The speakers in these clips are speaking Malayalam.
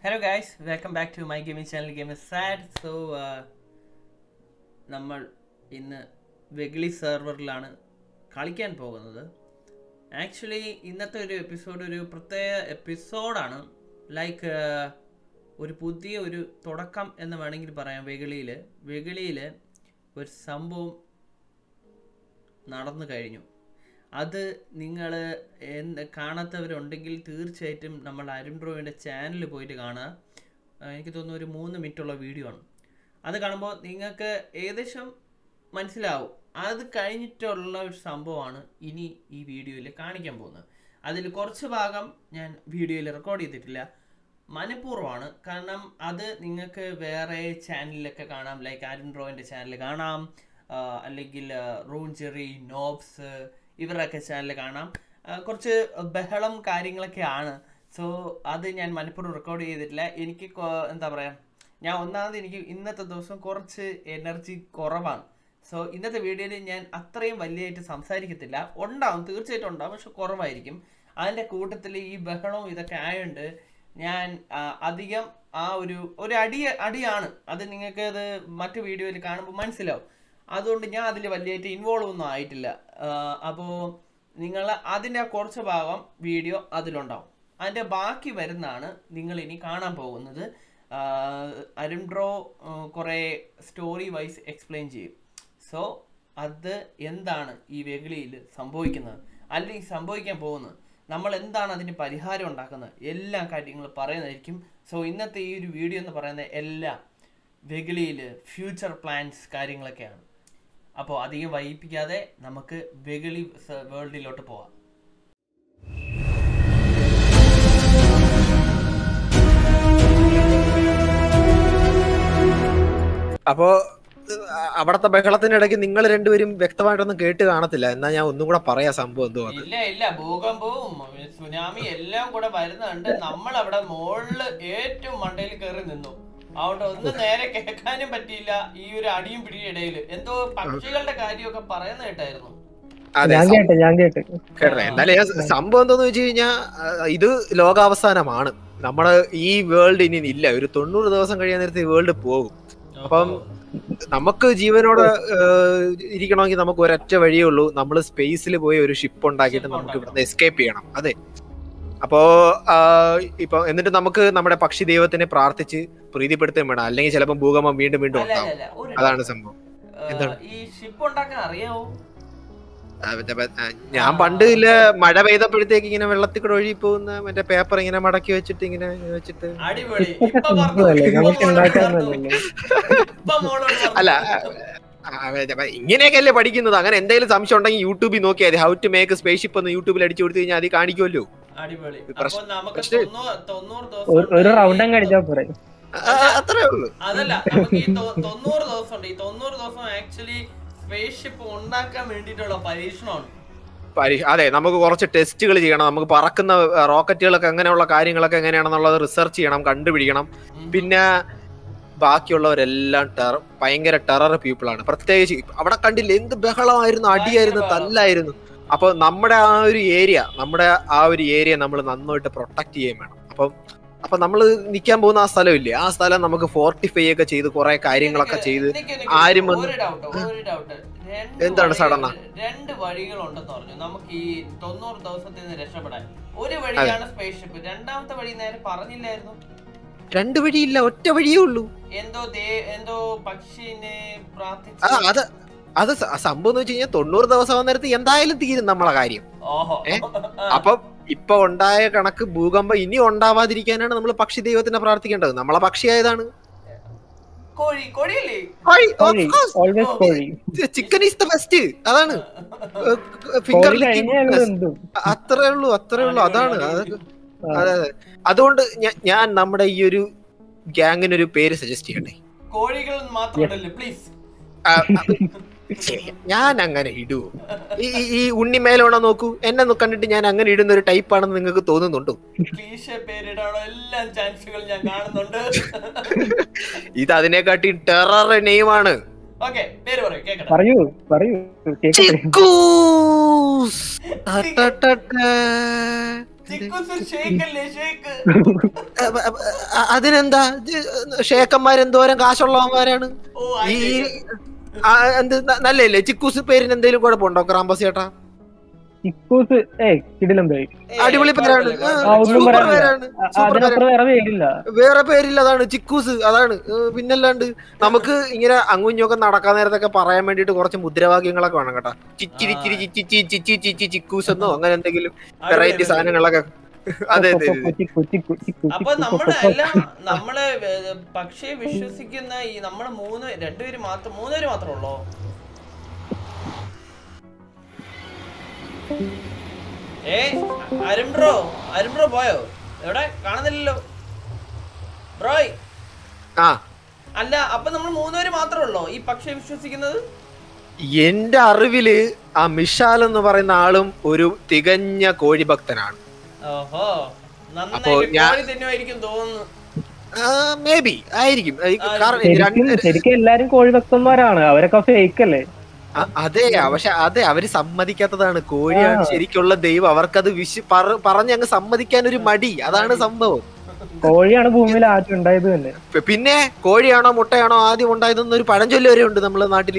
Hello guys welcome back to my gaming channel game സാഡ് സോ നമ്മൾ ഇന്ന് വെഗിളി സെർവറിലാണ് കളിക്കാൻ പോകുന്നത് ആക്ച്വലി ഇന്നത്തെ ഒരു എപ്പിസോഡ് ഒരു പ്രത്യേക എപ്പിസോഡാണ് ലൈക്ക് ഒരു പുതിയ ഒരു തുടക്കം എന്ന് വേണമെങ്കിൽ പറയാം വെഗിളിയിൽ വെഗിളിയിൽ ഒരു സംഭവം നടന്നു കഴിഞ്ഞു അത് നിങ്ങൾ എന്ത് കാണാത്തവരുണ്ടെങ്കിൽ തീർച്ചയായിട്ടും നമ്മൾ അരുൺ ബ്രോയുടെ ചാനൽ പോയിട്ട് കാണുക ആ, എനിക്ക് തോന്നുന്നു ഒരു മൂന്ന് മിനിറ്റുള്ള വീഡിയോ ആണ് അത് കാണുമ്പോൾ നിങ്ങൾക്ക് ഏകദേശം മനസ്സിലാവും അത് കഴിഞ്ഞിട്ടുള്ള ഒരു സംഭവമാണ് ഇനി ഈ വീഡിയോയിൽ കാണിക്കാൻ പോകുന്നത് അതിൽ കുറച്ച് ഭാഗം ഞാൻ വീഡിയോയിൽ റെക്കോർഡ് ചെയ്തിട്ടില്ല മനഃപൂർവ്വമാണ് കാരണം അത് നിങ്ങൾക്ക് വേറെ ചാനലിലൊക്കെ കാണാം ലൈക്ക് അരുൺ ബ്രോയിൻ്റെ ചാനൽ കാണാം ആ, അല്ലെങ്കിൽ റൂൺ ജെറി നോബ്സ് ഇവരുടെയൊക്കെ ചാനൽ കാണാം ആ, കുറച്ച് ബഹളം കാര്യങ്ങളൊക്കെയാണ് സോ അത് ഞാൻ മനഃപൂർവ്വം റെക്കോർഡ് ചെയ്തിട്ടില്ല എനിക്ക് കൊ- എന്താ പറയുക ഞാൻ ഒന്നാമത് എനിക്ക് ഇന്നത്തെ ദിവസം കുറച്ച് എനർജി കുറവാണ് സോ ഇന്നത്തെ വീഡിയോയിൽ ഞാൻ അത്രയും വലിയതായിട്ട് സംസാരിക്കത്തില്ല ഉണ്ടാവും തീർച്ചയായിട്ടും ഉണ്ടാവും പക്ഷെ കുറവായിരിക്കും അതിൻ്റെ കൂട്ടത്തിൽ ഈ ബഹളവും ഇതൊക്കെ ആയതുകൊണ്ട് ഞാൻ ആ, അധികം ആ ഒരു ഒരു അടി അടിയാണ് അത് നിങ്ങൾക്ക് അത് മറ്റു വീഡിയോയിൽ കാണുമ്പോൾ മനസ്സിലാവും അതുകൊണ്ട് ഞാൻ അതിൽ വലിയതായിട്ട് ഇൻവോൾവ് ഒന്നും ആയിട്ടില്ല അപ്പോൾ നിങ്ങൾ അതിൻ്റെ ആ കുറച്ച് ഭാഗം വീഡിയോ അതിലുണ്ടാവും അതിൻ്റെ ബാക്കി വരുന്നതാണ് നിങ്ങൾ ഇനി കാണാൻ പോകുന്നത് ആ, അരുൺ ബ്രോ കുറേ സ്റ്റോറി വൈസ് എക്സ്പ്ലെയിൻ ചെയ്യും സോ അത് എന്താണ് ഈ വെകിളിയിൽ സംഭവിക്കുന്നത് അല്ലെങ്കിൽ സംഭവിക്കാൻ പോകുന്നത് നമ്മൾ എന്താണ് അതിന് പരിഹാരം ഉണ്ടാക്കുന്നത് എല്ലാ കാര്യങ്ങളും പറയുന്നതായിരിക്കും സോ ഇന്നത്തെ ഈ ഒരു വീഡിയോ എന്ന് പറയുന്ന എല്ലാം വെകിളിയിൽ ഫ്യൂച്ചർ പ്ലാൻസ് കാര്യങ്ങളൊക്കെയാണ് അപ്പോൾ അധികം വൈകിപ്പിക്കാതെ നമുക്ക് വെകിളി വേൾഡിലോട്ട് പോവാം അപ്പോ ഏഹ്, അവിടത്തെ ബഹളത്തിനിടയ്ക്ക് നിങ്ങൾ രണ്ടുപേരും വ്യക്തമായിട്ടൊന്നും കേട്ട് കാണത്തില്ല എന്നാ ഞാൻ ഒന്നും കൂടെ പറയാ സംഭവം എന്തോ അത് ഇല്ല ഇല്ല ഭൂകമ്പവും സുനാമി എല്ലാം കൂടെ വരുന്നുണ്ട് നമ്മൾ അവിടെ മുകളില് ഏറ്റവും മണ്ടയിൽ കയറി നിന്നു അതുകൊണ്ട് ഒന്നും നേരെ കേൾക്കാനും പറ്റിയില്ല ഈ ഒരു അടിയും പിടിയും ഇടയിൽ എന്തോ പക്ഷികളുടെ കാര്യമൊക്കെ പറയുന്ന കേട്ടായിരുന്നു അതെ ഞാൻ കേട്ട് ഞാൻ കേട്ട് കേട്ടോ എന്നാലും ഞാൻ സംഭവം എന്താന്ന് വെച്ച് കഴിഞ്ഞാ ആ, ഇത് ലോകാവസാനമാണ് നമ്മുടെ ഈ വേൾഡ് ഇനി ഇല്ല ഒരു തൊണ്ണൂറ് ദിവസം കഴിയാൻ നേരത്തെ ഈ വേൾഡ് പോകും അപ്പം നമുക്ക് ജീവനോടെ ഏഹ്, ഇരിക്കണമെങ്കിൽ നമുക്ക് ഒരൊറ്റ വഴിയേ ഉള്ളൂ നമ്മൾ സ്പേസിൽ പോയി ഒരു ഷിപ്പ് ഉണ്ടാക്കിയിട്ട് Ship നമുക്ക് ഉണ്ടാക്കണം. ഇവിടുന്ന് എസ്കേപ്പ് ചെയ്യണം അതെ അപ്പോ ആ, ഇപ്പൊ എന്നിട്ട് നമുക്ക് നമ്മുടെ പക്ഷി ദൈവത്തിനെ പ്രാർത്ഥിച്ച് പ്രീതിപ്പെടുത്തുകയും വേണം അല്ലെങ്കിൽ ചിലപ്പോൾ ഭൂകമ്പം വീണ്ടും വീണ്ടും അല്ല, ഉണ്ടാവും അല്ല, അല്ല, ഒരു അതാണ് സംഭവം ഏഹ്, എന്താണ്? ഈ ഷിപ്പ് ഉണ്ടാക്കാൻ അറിയാവോ ആ, മറ്റേ പ- ആ, ഞാൻ പണ്ട് ഇല്ല മഴ പെയ്തപ്പോഴത്തേക്ക് ഇങ്ങനെ വെള്ളത്തിൽ കൂടെ ഒഴുകി പോകുന്ന മറ്റേ പേപ്പർ ഇങ്ങനെ മടക്കി വെച്ചിട്ട് ഇങ്ങനെ വെച്ചിട്ട് അടിപൊളി ഇപ്പൊ പറഞ്ഞു. അല്ലേ ഇപ്പൊ നമുക്ക് മോളോട് ഉണ്ടാക്കാന്നല്ലേ ഇപ്പൊ മോളോട് പറഞ്ഞു. അല്ല ആ, ആ, മറ്റേ ഇങ്ങനെയൊക്കെയല്ലേ പഠിക്കുന്നത് അങ്ങനെ എന്തെങ്കിലും സംശയം ഉണ്ടെങ്കിൽ യൂട്യൂബിൽ നോക്കിയാൽ മതി ഹൗ ടു മേക്ക് സ്പേസ്ഷിപ്പ് എന്ന് യൂട്യൂബിൽ അടിച്ചു കൊടുത്തു കഴിഞ്ഞാൽ അത് കാണിക്കുമല്ലോ അടിപൊളി ഈ പ്രശ്നം- അപ്പൊ നമുക്ക് പക്ഷേ- തൊണ്ണൂറ് തൊണ്ണൂറ് ഒരു- ഒരു ദിവസം റൗണ്ട് അങ്ങ് അടിച്ചാ പോരെ ആ, ആ, അത്രേ ഉള്ളൂ അതല്ല നമുക്ക് ഈ തൊ- തൊണ്ണൂറ് ദിവസം ഉണ്ട് ഈ തൊണ്ണൂറ് ദിവസം ആക്ച്വലി സ്പേസ് ഷിപ്പ് ഉണ്ടാക്കാൻ വേണ്ടിയിട്ടുള്ള പരീക്ഷണമാണ് പരീക്ഷ അതെ നമുക്ക് കുറച്ച് ടെസ്റ്റുകൾ ചെയ്യണം നമുക്ക് പറക്കുന്ന റോക്കറ്റുകളൊക്കെ അങ്ങനെയുള്ള കാര്യങ്ങളൊക്കെ എങ്ങനെയാണെന്നുള്ളത് റിസർച്ച് ചെയ്യണം കണ്ടുപിടിക്കണം ഉം. പിന്നെ ബാക്കിയുള്ളവരെല്ലാം ടെറർ ഭയങ്കര ടെറർ പീപ്പിൾ ആണ് പ്രത്യേകിച്ച് അവിടെ കണ്ടില്ല എന്ത് ബഹളമായിരുന്നു അടിയായിരുന്നു ഭയങ്കര ബഹളം. തല്ലായിരുന്നു അപ്പൊ നമ്മുടെ ആ ഒരു ഏരിയ നമ്മുടെ ആ ഒരു ഏരിയ നമ്മൾ നന്നായിട്ട് പ്രൊട്ടക്ട് ചെയ്യാൻ വേണം അപ്പം അപ്പൊ നമ്മൾ നിൽക്കാൻ പോകുന്ന ആ സ്ഥലമില്ലേ ആ സ്ഥലം നമുക്ക് ഫോർട്ടിഫൈ ഒക്കെ ചെയ്ത് കുറെ കാര്യങ്ങളൊക്കെ എനിക്ക് ചെയ്ത് എനിക്ക് എനിക്ക് ആരും വന്ന് ഒരു ഡൗട്ട് ഒരു ഡൗട്ട് രണ്ട് എന്താണ് വഴികൾ- സടന്ന? രണ്ട് വഴികളുണ്ടെന്ന് പറഞ്ഞു നമുക്ക് ഈ തൊണ്ണൂറ് ദിവസത്തിൽ നിന്ന് രക്ഷപ്പെടാൻ ഒരു വഴിയാണ് സ്പേസ് ഷിപ്പ് രണ്ടാമത്തെ വഴി നേരെ പറഞ്ഞില്ലായിരുന്നു രണ്ട് വഴിയില്ല ഒറ്റ വഴിയേ ഉള്ളൂ എന്തോ ദേ എന്തോ പക്ഷിനെ ആ പ്രാർത്ഥിച്ച് അത് അത് സ- സംഭവം എന്ന് വെച്ച് കഴിഞ്ഞാൽ തൊണ്ണൂറ് ദിവസം നേരത്ത് എന്തായാലും തീരും നമ്മളെ കാര്യം ഓഹോ ഏ? അപ്പം ഇപ്പൊ ഉണ്ടായ കണക്ക് ഭൂകമ്പം ഇനി ഉണ്ടാവാതിരിക്കാനാണ് നമ്മൾ പക്ഷി ദൈവത്തിനെ പ്രാർത്ഥിക്കേണ്ടത് നമ്മളെ പക്ഷിയായതാണ് കോഴി കോഴിയല്ലേ കോഴി ഓൾവേസ് കോഴി ചിക്കൻ ഈസ് ദ ബെസ്റ്റ് അതാണ് കോഴി ഫിംഗർ കഴിഞ്ഞാൽ എന്തും അത്രേ ഉള്ളൂ അത്രേ ഉള്ളൂ അതാണ് അതൊക്കെ അതെ അതെ അതുകൊണ്ട് ഞാ- ഞാൻ നമ്മുടെ ഈ ഒരു ഗ്യാങ്ങിന് ഒരു പേര് സജസ്റ്റ് ചെയ്യട്ടെ കോഴികൾ മാത്രമല്ല പ്ലീസ് ആ, ആ, ശരി, ഞാൻ അങ്ങനെ ഇടുവോ ഈ ഈ- ഈ ഉണ്ണി മേലോണ നോക്കൂ എന്നെ നോ- കണ്ടിട്ട് ഞാൻ അങ്ങനെ ഇടുന്ന ഒരു ടൈപ്പ് ആണെന്ന് നിങ്ങൾക്ക് തോന്നുന്നുണ്ടോ ക്ലീശ പേരിടാനുള്ള എല്ലാ ചാൻസുകൾ ഞാൻ കാണുന്നുണ്ട് ഇത് അതിനെക്കാട്ടി ടെറർ നെയിമാണ് ഓക്കെ പേര് പറയൂ കേക്കട്ടെ പറയൂ പറയൂ കേക്കട്ടെ ചിക്കൂസ്. ടടടട. ചിക്കുസ് ഷേക്ക് അല്ലേ ഷേക്ക് അ- അ- അ- അതിനെന്താ ഇത് ഷേക്കന്മാരെന്തോരം കാശുള്ളവന്മാരാണ് ഓ ഈ ആ, എന്ത് ന- നല്ലല്ലേ ചിക്കൂസ് പേരിന് എന്തെങ്കിലും കുഴപ്പമുണ്ടോ ക്രാമ്പസ് ചേട്ടാ ചിക്കൂസ് ഏയ് കിടിലം പേര് അടിപൊളി പേരാണ് ആ, ആ, ഒന്നും സൂപ്പർ പറയാനില്ല. പേരാണ് അ- സൂപ്പർ പേരാണ് അതിനപ്പുറം വേറെ പേരില്ല വേറെ പേരില്ല അതാണ് ചിക്കൂസ് അതാണ് ഏ, പിന്നല്ലാണ്ട് നമുക്ക് ഇങ്ങനെ അങ്ങുഞ്ഞൊക്കെ നടക്കാൻ നേരത്തൊക്കെ പറയാൻ വേണ്ടിട്ട് കുറച്ച് മുദ്രാവാക്യങ്ങളൊക്കെ വേണം കേട്ടോ ചിച്ചിരി ചിരി ചിച്ചി ചിച്ചി ചിച്ചി ചിക്കൂസ് എന്നോ അങ്ങനെ എന്തെങ്കിലും വെറൈറ്റി സാധനങ്ങളൊക്കെ അതെ അതെ അതെ. ചിക്കു ചിക്കു ചിക്കു അപ്പൊ ചിക്കു നമ്മള് ചിക്കു. എല്ലാം നമ്മളെ ഏ, പക്ഷിയെ വിശ്വസിക്കുന്ന ഈ നമ്മള് മൂന്ന് രണ്ടുപേര് മാത്രം മൂന്നുപേര് മാത്രമേ ഉള്ളോ ഏ അരുൺ ബ്രോ അരുൺ ബ്രോ പോയോ എവിടെ കാണുന്നില്ലല്ലോ ബ്രോയ് ആ അല്ല അപ്പൊ നമ്മൾ മൂന്നുപേര് മാത്രമേ ഉള്ളോ ഈ പക്ഷിയെ വിശ്വസിക്കുന്നത് എന്റെ അറിവില് ആ മിഷാൽ എന്ന് പറയുന്ന ആളും ഒരു തികഞ്ഞ കോഴി ഭക്തനാണ് ഓഹോ അപ്പോ നന്നായിട്ട് ഞാൻ- കോഴി തിന്നുമായിരിക്കും തോന്നുന്നു മേ ബി ആയിരിക്കും ഈ ആ, കാരണം ശരിക്കും രണ്ട്- ശരിക്കും എല്ലാരും കോഴി ഭക്തന്മാരാണ് അവരൊക്കെ ഫേക്ക് അല്ലേ അ- അതെ പക്ഷെ അതെ അവര് സമ്മതിക്കാത്തതാണ് കോഴിയാണ് ആ. ശരിക്കുള്ള ദൈവം അവർക്കത് വിശ്വ പറ- പറഞ്ഞങ്ങ് സമ്മതിക്കാൻ ഒരു മടി അതാണ് സംഭവം കോഴിയാണ് ഭൂമിയിൽ ആദ്യം ഉണ്ടായത് തന്നെ പി- പിന്നെ കോഴിയാണോ മുട്ടയാണോ ആദ്യം ഉണ്ടായതെന്ന് ഒരു പഴഞ്ചൊല്ല് വരെ ഉണ്ട് നമ്മളെ നാട്ടില്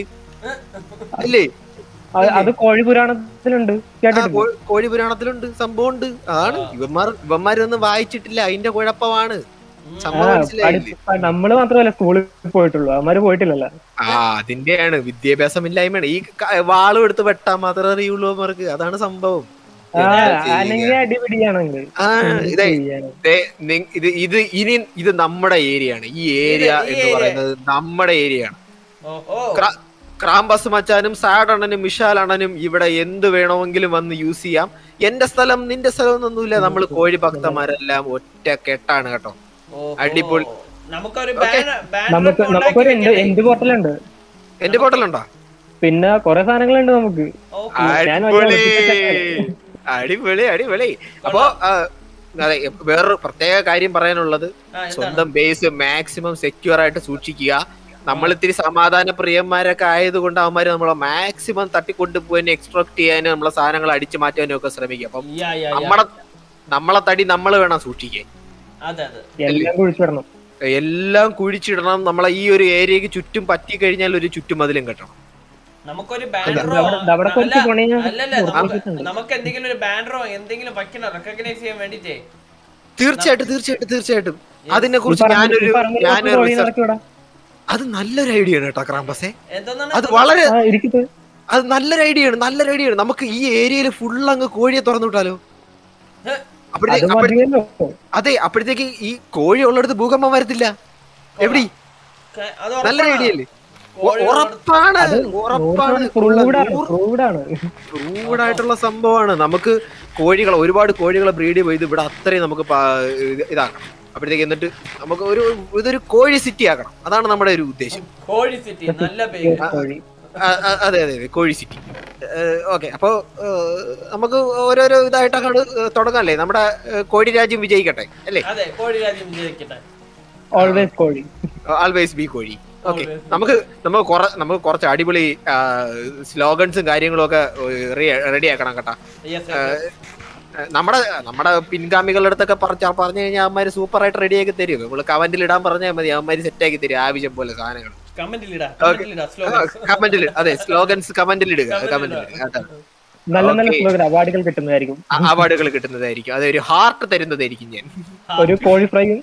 അല്ലേ അത് അത് കോഴി പുരാണത്തിലുണ്ട് ആ, കേട്ടിട്ടുണ്ട് കോ- കോഴി പുരാണത്തിലുണ്ട് സംഭവം ഉണ്ട് അതാണ് ഇവന്മാർ ഇവന്മാരൊന്നും വായിച്ചിട്ടില്ല അതിന്റെ കുഴപ്പമാണ് ഉം. ആ, സംഭവം മനസ്സിലായില്ലേ പഠി- നമ്മള് മാത്രമല്ല സ്കൂളിൽ പോയിട്ടുള്ളൂ അവന്മാര് പോയിട്ടില്ലല്ലോ ആ അതിന്റെയാണ് വിദ്യാഭ്യാസമില്ലായ്മയാണ് ഈ ക- വാളും എടുത്ത് വെട്ടാൻ മാത്രമേ അറിയുള്ളൂ അവന്മാർക്ക് അതാണ് സംഭവം ആ എന്താ ചെയ്യുക? അല്ലെങ്കിൽ അടിപിടിയാണെങ്കിൽ ആ ഇതേ ചെയ്യാനാ. ദേ, നി- ഇത് ഇത് ഇനി ഇത് നമ്മുടെ ഏരിയ ആണ് ഈ ഏരിയ ഈ എന്ന് area. പറയുന്നത് നമ്മുടെ ഏരിയ ആണ് ഓഹോ ക്ര- ക്രാംബസ് മച്ചാനും സാഡ് അണ്ണനും മിഷാൽ അണ്ണനും ഇവിടെ എന്ത് വേണമെങ്കിലും വന്ന് യൂസ് ചെയ്യാം എന്റെ സ്ഥലം നിന്റെ സ്ഥലം എന്നൊന്നുമില്ല നമ്മൾ കോഴി ഭക്തന്മാരെല്ലാം ഒറ്റ കെട്ടാണ് കേട്ടോ ഓഹോ. അടിപൊളി. നമുക്കൊരു Okay. ബാനർ ബാനർ നമുക്ക് ഒക്കെ നമുക്കൊരു ഉണ്ടാക്കി എൻഡ് വെക്കണ്ടേ? എൻഡ് പോർട്ടലുണ്ട് എന്റെ ബോട്ടലുണ്ടോ പിന്നെ കൊറേ സാധനങ്ങളുണ്ട് നമുക്ക് ഓക്കെ. ഞാൻ അടിപൊളി വലിയ അടിപൊളി അടിപൊളി അപ്പോ ആ, അതെ വേറൊരു പ്രത്യേക കാര്യം പറയാനുള്ളത് ആ, എന്താണ്? സ്വന്തം ബേസ് മാക്സിമം സെക്യൂർ ആയിട്ട് സൂക്ഷിക്കുക നമ്മൾ ഇത്തിരി സമാധാന പ്രിയന്മാരൊക്കെ ആയതുകൊണ്ട് അവന്മാര് നമ്മളെ മാക്സിമം തട്ടിക്കൊണ്ടു പോകാനും എക്സ്ട്രാക്ട് ചെയ്യാനും നമ്മളെ സാധനങ്ങൾ അടിച്ചു മാറ്റാനും ഒക്കെ ശ്രമിക്കുക അപ്പം യാ, യാ, യാ. നമ്മളെ നമ്മളെ തടി നമ്മൾ വേണം സൂക്ഷിക്കാൻ അതെ അതെ എല്ലാം കുഴിച്ചിടണം എല്ലാം കുഴിച്ചിടണം നമ്മളെ ഈ ഒരു ഏരിയക്ക് ചുറ്റും പറ്റി കഴിഞ്ഞാൽ ഒരു ചുറ്റുമതിലും കെട്ടണം നമുക്കൊരു അത് ബാനറോ അവിടെ- അത് അവിടെ കുറച്ച് പണി ഞാൻ അല്ലല്ല നമുക്ക് ഉറപ്പിച്ചിട്ടുണ്ട്. നമുക്ക് എന്തെങ്കിലും ഒരു ബാനറോ എന്തെങ്കിലും വയ്ക്കണം റെക്കഗ്നൈസ് ചെയ്യാൻ വേണ്ടിട്ടേ തീർച്ചയായിട്ടും തീർച്ചയായിട്ടും തീർച്ചയായിട്ടും അതിനെ ഈ കുറിച്ച് പറഞ്ഞ- ഞാനൊരു ഈ പറഞ്ഞ ഞാനൊരു കോഴി research- നടക്കൂടാ. അത് നല്ലൊരു ഐഡിയ ആണ് കേട്ടോ ക്രാമ്പസേ എന്താണ് അത് വളരെ ആ ഇരിക്കട്ടെ അത് നല്ലൊരു ഐഡിയ ആണ് നല്ലൊരു ഐഡിയ ആണ് നമുക്ക് ഈ ഏരിയയിൽ ഫുൾ അങ്ങ് കോഴിയെ തുറന്നു വിട്ടാലോ ഹ്. അത് അപ്പോഴത്തേക്ക് അപ്പോഴ- മതിയല്ലോ അതെ അപ്പോഴത്തേക്ക് ഈ കോഴി ഉള്ളിടത്ത് ഭൂകമ്പം വരത്തില്ല എവിടെ ക- അത് നല്ലൊരു ഉറപ്പാണോ? ഐഡിയ അല്ലേ കോഴി ഉറപ്പാണ് അത് ഉറപ്പാണ് പ്രൂവ്ഡാണ് പ്രൂവ്ഡാണ് പ്രൂവ്ഡായിട്ടുള്ള സംഭവമാണ് നമുക്ക് കോഴികളെ ഒരുപാട് കോഴികളെ ബ്രീഡ് ചെയ്ത് ഇവിടെ അത്രയും നമുക്ക് പ- ഇത് ഇതാക്കണം അപ്പോഴത്തേക്ക് എന്നിട്ട് നമുക്ക് ഒരു ഇതൊരു കോഴി സിറ്റി ആക്കണം അതാണ് നമ്മുടെ ഒരു ഉദ്ദേശം കോഴി സിറ്റി നല്ല പേര് കോഴി ആ, ആ, അതെ അതെ അതെ കോഴി സിറ്റി ഓക്കെ അപ്പോൾ നമുക്ക് ഓരോരോ ഇതായിട്ടൊക്കെ തുടങ്ങാല്ലേ നമ്മുടെ ഏഹ്, കോഴി രാജ്യം വിജയിക്കട്ടെ അല്ലേ അതെ കോഴി രാജ്യം വിജയിക്കട്ടെ ഓൾവേസ് കോഴി ആൾവേസ് ബി കോഴി ഓക്കെ Always be. നമുക്ക് നമുക്ക് കുറ നമുക്ക് കുറച്ച് അടിപൊളി സ്ലോഗൻസും കാര്യങ്ങളും ഒക്കെ റെഡി ആക്കണം കേട്ടാ യെസ് ഏഹ്, നമ്മുടെ നമ്മുടെ പിൻഗാമികളുടെ അടുത്തൊക്കെ പറഞ്ഞ പറഞ്ഞു കഴിഞ്ഞാൽ അവന്മാര് സൂപ്പർ ആയിട്ട് റെഡി ആക്കി തരും നമ്മള് കമന്റിൽ ഇടാൻ പറഞ്ഞാൽ മതി അവന്മാര് സെറ്റ് ആക്കി തരും ആവശ്യം പോലെ സാധനങ്ങൾ കമന്റിലിടാ കമന്റിലിടാ സ്ലോഗൻസ് കമന്റിൽ അതെ സ്ലോഗൻസ് കമന്റിൽ ഇടുക Comment ൽ കമന്റിൽ ഇടുക. ഇടുക അതാണ് നല്ല നല്ല Okay. സ്ലോഗൻ അവാർഡുകൾ കിട്ടുന്നതായിരിക്കും അവാർഡുകൾ കിട്ടുന്നതായിരിക്കും അതൊരു ഹാർട്ട് തരുന്നതായിരിക്കും ഞാൻ ഒരു കോഴി ഫ്രൈയും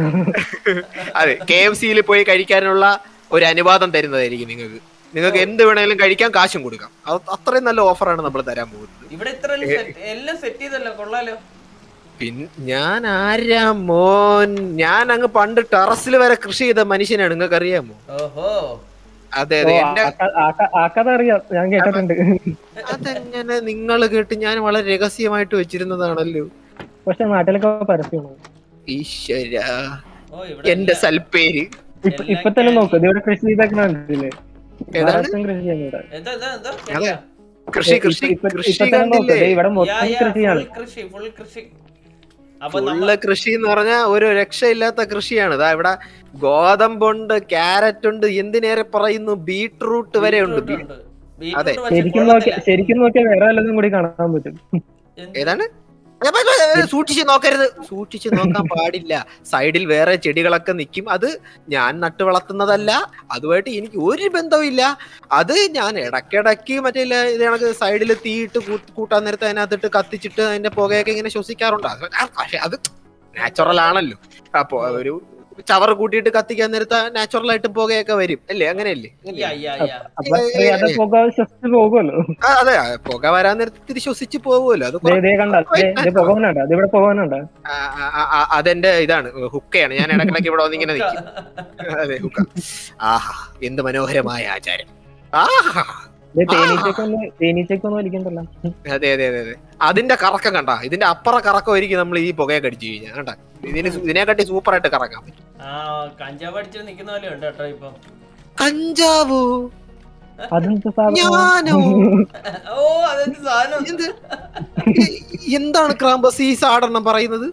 അതെ കെ എഫ് സിയിൽ പോയി കഴിക്കാനുള്ള ഒരു അനുവാദം തരുന്നതായിരിക്കും നിങ്ങൾക്ക് നിങ്ങൾക്ക് എന്ത് വേണേലും കഴിക്കാൻ കാശും കൊടുക്കാം അത് അത്രയും നല്ല ഓഫറാണ് നമ്മൾ തരാൻ പോകുന്നത് ഇവിടെ ഇത്ര എല്ലാം സെറ്റ് ചെയ്തല്ലോ കൊള്ളാലോ പിന്നെ ഞാൻ ആരാ മോൻ ഞാൻ അങ്ങ് പണ്ട് ടെറസിൽ വരെ കൃഷി ചെയ്ത മനുഷ്യനാണ് നിങ്ങൾക്ക് അറിയാമോ ഓഹോ അതെ ഓ, അതെ എന്റെ ആ ക- ആ ക- ആ കഥ അറിയാം ഞാൻ കേട്ടിട്ടുണ്ട് അതെങ്ങനെ നിങ്ങൾ കേട്ട് ഞാൻ വളരെ രഹസ്യമായിട്ട് വെച്ചിരുന്നതാണല്ലോ പക്ഷെ നാട്ടിലൊക്കെ പരസ്യമാണ് ഈശ്വര ഓ ഇവിടെ എന്റെ എല്ലാം- സൽപ്പേര് ഇപ്പൊ ഇപ്പൊ തന്നെ നോക്ക് ഇത് ഇവിടെ കൃഷി ചെയ്തേക്കണില്ലേ ഏതാണ് മഹാരാഷ്ട്രം കൃഷി ചെയ്യുന്നു ഇവിടെ എന്താ എന്താ എന്താ അതെ. കൃഷി കൃഷി ഇപ്പൊ- ഇപ്പൊ- കൃഷി ഇപ്പൊ തന്നെ നോക്ക് കണ്ടില്ലേ ദേ ഇവിടെ മൊത്തം കൃഷിയാണ് ഫുൾ കൃഷി ഫുൾ കൃഷി അപ്പൊ ഫുള്ള് നമ്മ കൃഷി എന്ന് പറഞ്ഞാൽ ഒരു രക്ഷയില്ലാത്ത കൃഷിയാണ് ഇതാ ഇവിടെ ഗോതമ്പുണ്ട് ക്യാരറ്റ് ഉണ്ട് എന്തിനേറെ പറയുന്നു ബീട്രൂട്ട് വരെ ഉണ്ട് ബീറ്റ്റൂട്ട് ഉണ്ട്. ബീറ്റ്റൂട്ട് അതെ. പക്ഷെ ശരിക്കും നോക്കി കൊള്ളത്തില്ല. ശരിക്കും നോക്കിയാൽ വേറെ വല്ലതും കൂടി കാണാൻ പറ്റും എന്ത്? ഏതാണ് ഏ, പ, പ, പ, സൂക്ഷിച്ച് നോക്കരുത് സൂക്ഷിച്ച് നോക്കാൻ പാടില്ല സൈഡിൽ വേറെ ചെടികളൊക്കെ നിൽക്കും അത് ഞാൻ നട്ടു വളർത്തുന്നതല്ല അതുമായിട്ട് എനിക്ക് ഒരു ബന്ധവുമില്ല അത് ഞാൻ ഇടയ്ക്കിടയ്ക്ക് മറ്റേ ഇല്ല, ഇത് കണക്ക് സൈഡിൽ തീയിട്ട് കൂട്ട്- കൂട്ടാൻ നേരത്തെ അതിനകത്തിട്ട് കത്തിച്ചിട്ട് അതിന്റെ പുകയൊക്കെ ഇങ്ങനെ ശ്വസിക്കാറുണ്ട് അത് ആ, പക്ഷെ അത് നാച്ചുറൽ ആണല്ലോ അപ്പൊ ഒരു ചവർ കൂട്ടിയിട്ട് കത്തിക്കാൻ നേരത്തെ നാച്ചുറൽ ആയിട്ട് പുകയൊക്കെ വരും അല്ലേ അങ്ങനെയല്ലേ യ്യ, യ്യ, യ്യ. അപ്പൊ അറിയാതെ പോകാൻ ശ്വസിച്ച് പോകുമല്ലോ ആ, അതെ ആ, പുക വരാൻ നേരത്തെ ഇത്തിരി ശ്വസിച്ച് പോകുമല്ലോ അത് ദേ കുറ- ദേ കണ്ട ദേ പോകാനുണ്ടോ അത് ഇവിടെ പോകാനുണ്ടോ ആ, ആ, ആ, ആ, അതെന്റെ ഇതാണ് ഹുക്കയാണ് ഞാൻ ഇടക്കിടക്ക് ഇവിടെ വന്നിങ്ങനെ നിൽക്കും അതെ ഹുക്ക ആഹാ എന്ത് മനോഹരമായ ആചാരം ആഹാ ദേ തേനീച്ചക്കൊന്ന് തേനീച്ചക്കൊന്നും വലിക്കണ്ടല്ലോ അതെ അതെ അതെ അതെ അതിന്റെ കറക്കം കണ്ട ഇതിന്റെ അപ്പുറ കറക്കമായിരിക്കും നമ്മൾ ഈ പുകയൊക്കെ അടിച്ചു കഴിഞ്ഞാൽ കണ്ട ഇതിന് സു- ഇതിനെക്കാട്ടി സൂപ്പർ ആയിട്ട് കറക്കാൻ പറ്റും ആ കഞ്ചാവ് അടിച്ച് നിക്കുന്ന പോലെ ഉണ്ട് കേട്ടോ ഇപ്പം കഞ്ചാവോ അതെന്ത് സാധനം ഞാനോ ഓ അതെന്ത് സാധനം എന്ത് എ- എന്താണ് ക്രാമ്പസ് ഈ സാടെണ്ണം പറയുന്നത്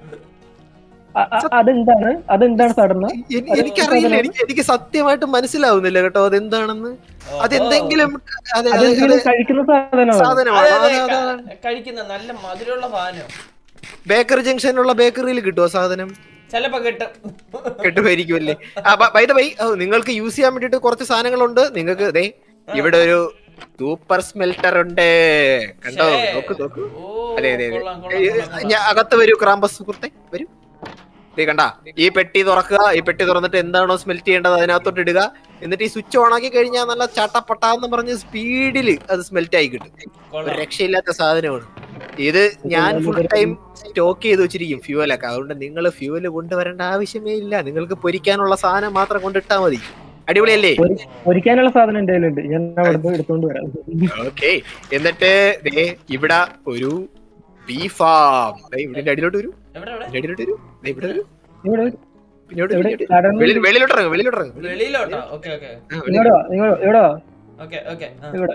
അ- അ- അതെന്താണ് അതെന്താണ് സാധാരണ എ- എനിക്കറിയില്ല എനിക്ക് എനിക്ക് സത്യമായിട്ട് മനസ്സിലാവുന്നില്ല കേട്ടോ അതെന്താണെന്ന് അതെന്തെങ്കിലും അതെ അതെ അതെന്തെങ്കിലും അതെ കഴിക്കുന്ന സാധനമാണ് സാധനമാണ് അതെ, അതെ അതെ, അതെ ക- കഴിക്കുന്ന നല്ല മധുരമുള്ള സാധനം ബേക്കറി ജംഗ്ഷനിലുള്ള ബേക്കറിയിൽ കിട്ടുമോ സാധനം ചിലപ്പോ കിട്ടും കിട്ടുമായിരിക്കുമല്ലേ ബൈ ദ ബൈ നിങ്ങൾക്ക് യൂസ് ചെയ്യാൻ വേണ്ടിട്ട് കുറച്ച് സാധനങ്ങളുണ്ട് നിങ്ങൾക്ക് ദേ ഇവിടെ ഒരു സൂപ്പർ സ്മെൽറ്റർ ഉണ്ട് കണ്ടോ ശ്ശേ. നോക്ക് നോക്ക് ഓ അതെ അതെ കൊള്ളാം, അതെ കൊള്ളാം, കൊള്ളാം, കൊള്ളാം. ഞാൻ അകത്ത് വരൂ ക്രാമ്പസ് സുഹൃത്തെ വരൂ ദേ കണ്ട ഈ പെട്ടി തുറക്കുക ഈ പെട്ടി തുറന്നിട്ട് എന്താണോ സ്മെൽറ്റ് ചെയ്യേണ്ടത് അതിനകത്തോട്ട് ഇടുക എന്നിട്ട് ഈ സ്വിച്ച് ഓൺ ആക്കി കഴിഞ്ഞാൽ നല്ല ചട്ടപ്പട്ടാന്ന് പറഞ്ഞ് സ്പീഡിൽ അത് സ്മെൽറ്റ് ആയി കിട്ടും ഒരു കൊള്ളാം. രക്ഷയില്ലാത്ത സാധനമാണ് ഇത് ഞാൻ ഫുൾ ടൈം സ്റ്റോക്ക് ചെയ്ത് വെച്ചിരിക്കും ഫ്യൂവലൊക്കെ അതുകൊണ്ട് നിങ്ങൾ ഫ്യൂവല് കൊണ്ടുവരേണ്ട ആവശ്യമേ ഇല്ല നിങ്ങൾക്ക് പൊരിക്കാനുള്ള സാധനം മാത്രം കൊണ്ടിട്ടാ മതി അടിപൊളിയല്ലേ ഒരിക്കാനുള്ള സാധനം എന്റെ കയ്യിലുണ്ട് ഞാൻ അവിടെ എടുത്തോണ്ട് വരാം ഓക്കെ എന്നിട്ട് ദേ ഇവിടെ ഒരു ബീഫാം ഇവിടെ അടിയിലോട്ട് വരൂ എവിടെ എവിടെ ഇതിന്റെ അടിയിലോട്ട് വരൂ ദേ ഇവിടെ വരൂ ഇവിടെ പിന്നോട്ട് ഇവിടെ പിന്നോട്ട്. സഡൻ വെളി- വെളിയിലോട്ടിറങ്ങും വെളിയിലോട്ടിറങ്ങും വെളിയിലോട്ടോ ഓക്കെ ഓക്കെ ആ, വെളിയിൽ. ഇങ്ങോട്ട് വാ നിങ്ങൾ ഇവിടെ വാ ഓക്കെ ഓക്കെ ഇവിടെ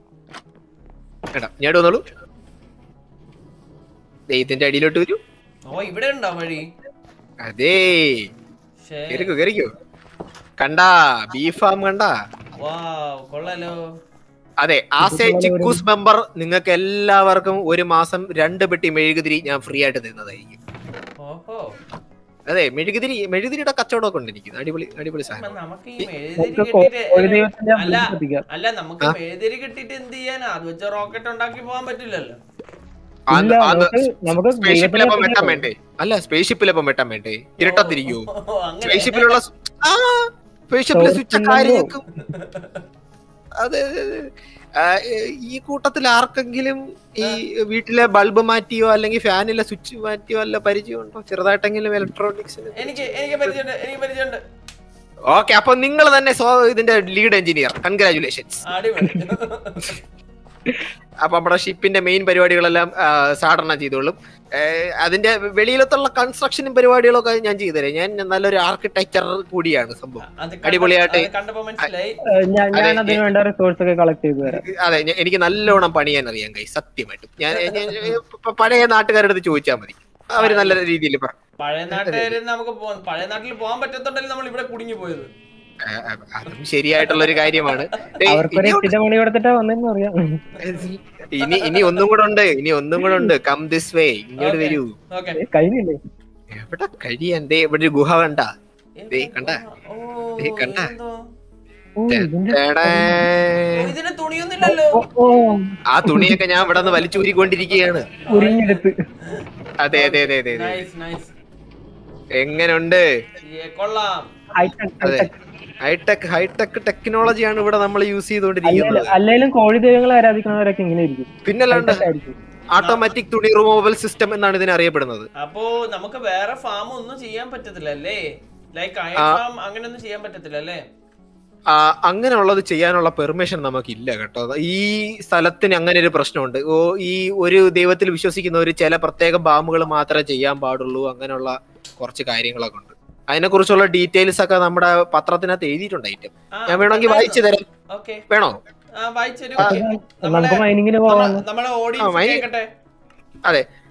എടാ ഇങ്ങോട്ട് വന്നോളൂ ദേ ഇതിന്റെ അടിയിലോട്ട് വരൂ ഓ ഇവിടെ ഉണ്ടോ വഴി അതേ ശ്ശേ. കേറിക്കോ കേറിക്കോ കണ്ടാ ബീഫാം കണ്ടാ വാവ് കൊള്ളാലോ അതെ ആസ് എ ചിക്കൂസ് മെമ്പർ നിങ്ങൾക്ക് എല്ലാവർക്കും ഒരു മാസം രണ്ട് പെട്ടി മെഴുകുതിരി ഞാൻ ഫ്രീ ആയിട്ട് തരുന്നതായിരിക്കും ഓഹോ അതെ മെഴുകുതിരി മെഴുകുതിരിയുടെ കച്ചവടമൊക്കെ ഉണ്ട് എനിക്ക് അടിപൊളി അടിപൊളി അപ്പൊ സാധനം നമുക്ക് ഈ ഈ- മെഴുതിരി നമുക്ക് കോ- കോഴി കിട്ടിട്ട് ദൈവത്തിന്റെ അല്ല. അമ്പലത്തിൽ എത്തിക്കാം അല്ല നമുക്ക് മെഴുതിരി കിട്ടിട്ട് എന്ത് ചെയ്യാനാ അത് വെച്ച റോക്കറ്റ് ഉണ്ടാക്കി പോകാൻ പറ്റില്ലല്ലോ ഇല്ല നമുക്ക് നമുക്ക് സ്പേസ്ഷിപ്പിലപ്പം വെട്ടാൻ ദൈവത്തിന്റെ വേണ്ടേ അല്ല സ്പേസ്ഷിപ്പിലപ്പം വെട്ടാൻ വേണ്ടേ ഇരട്ടത്തിരിക്കോ ഓ, അങ്ങനെ. സ്പേസ്ഷിപ്പിലുള്ള സ്- ആ സ്പേസ്ഷിപ്പിലെ സ്വിച്ച് ചോർത്തുന്നല്ലോ. കാര്യേക്കും അതെ അതെ, അതെ. ആ, ഏ- ഈ കൂട്ടത്തിൽ ആർക്കെങ്കിലും ഈ വീട്ടിലെ ബൾബ് മാറ്റിയോ അല്ലെങ്കിൽ ഫാനിലെ സ്വിച്ച് മാറ്റിയോ അല്ല പരിചയമുണ്ടോ ചെറുതായിട്ടെങ്കിലും ഇലക്ട്രോണിക്സിന് എനിക്ക് എനിക്ക് പരിചയമുണ്ട് എനിക്ക് പരിചയമുണ്ട് ഓക്കെ അപ്പൊ നിങ്ങൾ തന്നെ സോ ഇതിന്റെ ലീഡ് എഞ്ചിനീയർ കൺഗ്രാചുലേഷൻസ് അടിപൊളി അപ്പൊ നമ്മുടെ ഷിപ്പിന്റെ മെയിൻ പരിപാടികളെല്ലാം ആ, സാധാരണ ചെയ്തോളും ഏ, അതിന്റെ വെളിയിലത്തുള്ള കൺസ്ട്രക്ഷനും പരിപാടികളൊക്കെ ഞാൻ ചെയ്തുതരാം ഞാൻ നല്ലൊരു ആർക്കിടെക്ചർ കൂടിയാണ് സംഭവം അത് കണ്ട- അടിപൊളിയായിട്ട് അത് കണ്ടപ്പോ മനസ്സിലായി ഞാൻ അതെ, ഞാൻ അതിന് വേണ്ട റിസോഴ്സ് ഒക്കെ കളക്ട് ചെയ്ത് തരാം അതെ ഞ- എനിക്ക് നല്ലോണം പണിയാൻ അറിയാം കൈ സത്യമായിട്ടും ഞാൻ ഞാൻ- പ- പഴയ നാട്ടുകാരുടെ അടുത്ത് ചോദിച്ചാൽ മതി അവര് നല്ല രീതിയിൽ പഴയ നാട്ടുകാരിൽ നമുക്ക് പോ- പഴയ നാട്ടിൽ പോകാൻ പറ്റത്തുണ്ടല്ലോ നമ്മൾ ഇവിടെ കുടുങ്ങി പോയത് അതും ശരിയായിട്ടുള്ള ഒരു കാര്യമാണ് ഏയ്, അവർക്കൊരു ഇനി എട്ടിന്റെ മണി കൊടുത്തിട്ടാ വന്നെന്ന് അറിയാം ഇനി ഇനി ഒന്നും കൂടെ ഉണ്ട് ഇനി ഒന്നും കൂടെ ഉണ്ട് കം ദിസ് വേ ഇങ്ങോട്ട് Okay. വരൂ ഓക്കെ ഏ, കഴിഞ്ഞില്ലേ എവിടെ കഴിയാൻ ദേ ഇവിടെ ഒരു ഗുഹ കണ്ട ദേ, കണ്ടാ? ദേ, കണ്ടാ? ഓ ഇതിന്റെ ഇതിന് തുണിയൊന്നുമില്ലല്ലോ ഓ, ഓ ആ തുണിയൊക്കെ ഞാൻ ഇവിടെ നിന്ന് വലിച്ചൂരിക്കൊണ്ടിരിക്കുകയാണ് ഉരിഞ്ഞെടുത്ത് അതെ അതെ അതെ അതെ അതെ നൈസ് നൈസ് എങ്ങനുണ്ട് കൊള്ളാം ഹൈടെക് അതെ ഹൈടെക് ഹൈടെക് ഹൈടെക് ടെക്നോളജിയാണ് ഇവിടെ നമ്മൾ യൂസ് ചെയ്തുകൊണ്ടിരിക്കുന്നത് അല്ലെങ്കിലും കോഴി ദൈവങ്ങളെ ആരാധിക്കുന്നവരൊക്കെ ഇങ്ങനെ ഇരിക്കും പിന്നല്ലാണ്ട് High-tech ആയിരിക്കും. ഓട്ടോമാറ്റിക് തുണി റിമൂവൽ സിസ്റ്റം എന്നാണ് ഇതിനെ അറിയപ്പെടുന്നത് അപ്പോ നമുക്ക് വേറെ ഫാം ഒന്നും ചെയ്യാൻ പറ്റത്തില്ല അല്ലേ ലൈക്ക് അയൺ ആ. ഫാം അങ്ങനെയൊന്നും ചെയ്യാൻ പറ്റത്തില്ല അല്ലേ ആ, അങ്ങനെയുള്ളത് ചെയ്യാനുള്ള പെർമിഷൻ നമുക്കില്ല കേട്ടോ ഈ സ്ഥലത്തിന് അങ്ങനെ ഒരു പ്രശ്നമുണ്ട് ഓ ഈ ഒരു ദൈവത്തിൽ വിശ്വസിക്കുന്നവർ ചില പ്രത്യേക ബാമുകൾ മാത്രമേ ചെയ്യാൻ പാടുള്ളൂ അങ്ങനെയുള്ള കുറച്ച് കാര്യങ്ങളൊക്കെ ഉണ്ട് അതിനെ കുറിച്ചുള്ള ഡീറ്റെയിൽസ് ഒക്കെ നമ്മുടെ പത്രത്തിനകത്ത് എഴുതിയിട്ടുണ്ട് ഐറ്റം ഞാൻ വേണമെങ്കിൽ വായിച്ചു തരാം ഓക്കെ വേണോ വായിച്ചൊരു ആ, നമുക്ക് മൈനിങ്ങിന് പോവാം നമ്മളെ ആ, ഓഡിയൻസ് മൈ- കേക്കട്ടെ അതെ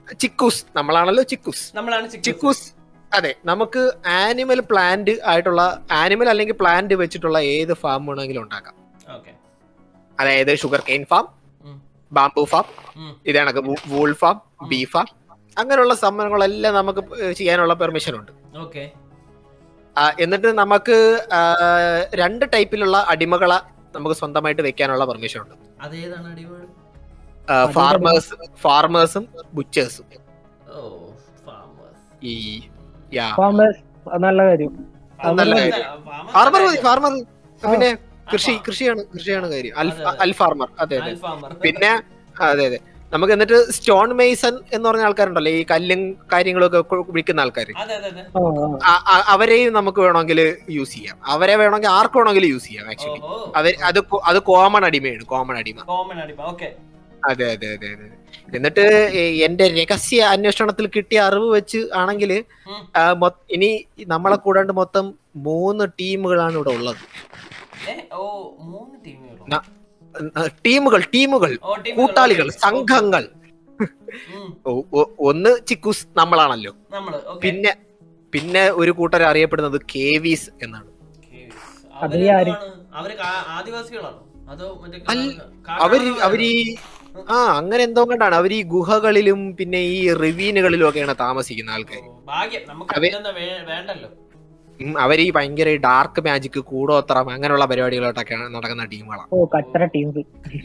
ചിക്കൂസ് നമ്മളാണല്ലോ ചിക്കൂസ് നമ്മളാണ് ചിക്കു ചിക്കൂസ് അതെ നമുക്ക് ആനിമൽ പ്ലാന്റ് ആയിട്ടുള്ള ആനിമൽ അല്ലെങ്കിൽ പ്ലാന്റ് വെച്ചിട്ടുള്ള ഏത് ഫാം വേണമെങ്കിലും ഉണ്ടാക്കാം ഓക്കെ അതായത് ഷുഗർ കെയിൻ ഫാം ഉം. ബാംബു ഫാം ഉം. ഇതാണ് വൂൾ ഫാം ബീ ഫാം അങ്ങനെയുള്ള സംഭവങ്ങളെല്ലാം നമുക്ക് ചെയ്യാനുള്ള പെർമിഷൻ ഉണ്ട് ഓക്കെ ആ, എന്നിട്ട് നമുക്ക് ആ, രണ്ട് ടൈപ്പിലുള്ള അടിമകളെ നമുക്ക് സ്വന്തമായിട്ട് വെക്കാനുള്ള പെർമിഷൻ ഉണ്ട് അതേതാണ് അടിപൊളി ഫാർമേഴ്സ് ഫാർമേഴ്സും ബുച്ചേഴ്സും ഓ ഫാമേഴ്സ് ഈ യാ ഫാമേഴ്സ് അത് നല്ല കാര്യം നല്ല ഫാർമർ മതി ഫാർമർ പിന്നെ കൃഷി കൃഷിയാണ് കൃഷിയാണ് കാര്യം അൽ അതെ, അതെ. അൽ ഫാർമർ അതെ അതെ ഫാമർ പിന്നെ അതെ അതെ നമുക്ക് എന്നിട്ട് സ്റ്റോൺ മെയ്സൺ എന്ന് പറഞ്ഞ ആൾക്കാരുണ്ടല്ലോ ഈ കല്ലും കാര്യങ്ങളൊക്കെ കൊ- വിൽക്കുന്ന ആൾക്കാർ അതെ അതെ അതെ ആ, ആ. അവരെയും നമുക്ക് വേണമെങ്കിൽ യൂസ് ചെയ്യാം അവരെ വേണമെങ്കിൽ ആർക്ക് വേണമെങ്കിലും യൂസ് ചെയ്യാം ആക്ച്വലി ഓഹോ അവർ അത് കൊ- അത് കോമൺ അടിമയാണ് കോമൺ അടിമ കോമൺ അടിമ ഓക്കെ അതെ അതെ അതെ അതെ എന്നിട്ട് ഈ എന്റെ രഹസ്യ അന്വേഷണത്തിൽ കിട്ടിയ അറിവ് വെച്ച് ആണെങ്കിൽ ഉം. ഇനി നമ്മളെ കൂടാണ്ട് മൊത്തം മൂന്ന് ടീമുകളാണ് ഇവിടെ ഉള്ളത് ഏ ഓ മൂന്ന് ടീമുകളോ ന- ഉം, ടീമുകൾ ടീമുകൾ ഓ ടീമുകൾ കൂട്ടാളികൾ ഓക്കേ. സംഘങ്ങൾ ഉം, ഒ- ഒ- ഒന്ന് ചിക്കൂസ് നമ്മളാണല്ലോ നമ്മള് ഓക്കെ പിന്നെ പിന്നെ ഒരു കൂട്ടർ അറിയപ്പെടുന്നത് കേവീസ് എന്നാണ് അത് അവര് ഈ ആര്? എന്തുവാണ്? അവര് കാ- ആദിവാസികളാണോ അതോ മറ്റേ അല്ല, കാ- അവര് കാട്ടാളന്മാരാണോ? അവര് ഈ ആ അങ്ങനെ എന്തോ കണ്ടാണ് അവർ ഈ ഗുഹകളിലും പിന്നെ ഈ റിവീനുകളിലും ഒക്കെയാണ് താമസിക്കുന്ന ആൾക്കാർ ഓ, ഭാഗ്യം നമുക്ക് അവര്- അതിനൊന്നും വേ- വേണ്ടല്ലോ അവർ ഈ ഭയങ്കര ഡാർക്ക് മാജിക് കൂടോത്രം അങ്ങനെയുള്ള പരിപാടികളോട്ടൊക്കെയാണ് നടക്കുന്ന ടീമുകളാണ് ഓ കച്ചറ ടീംസ്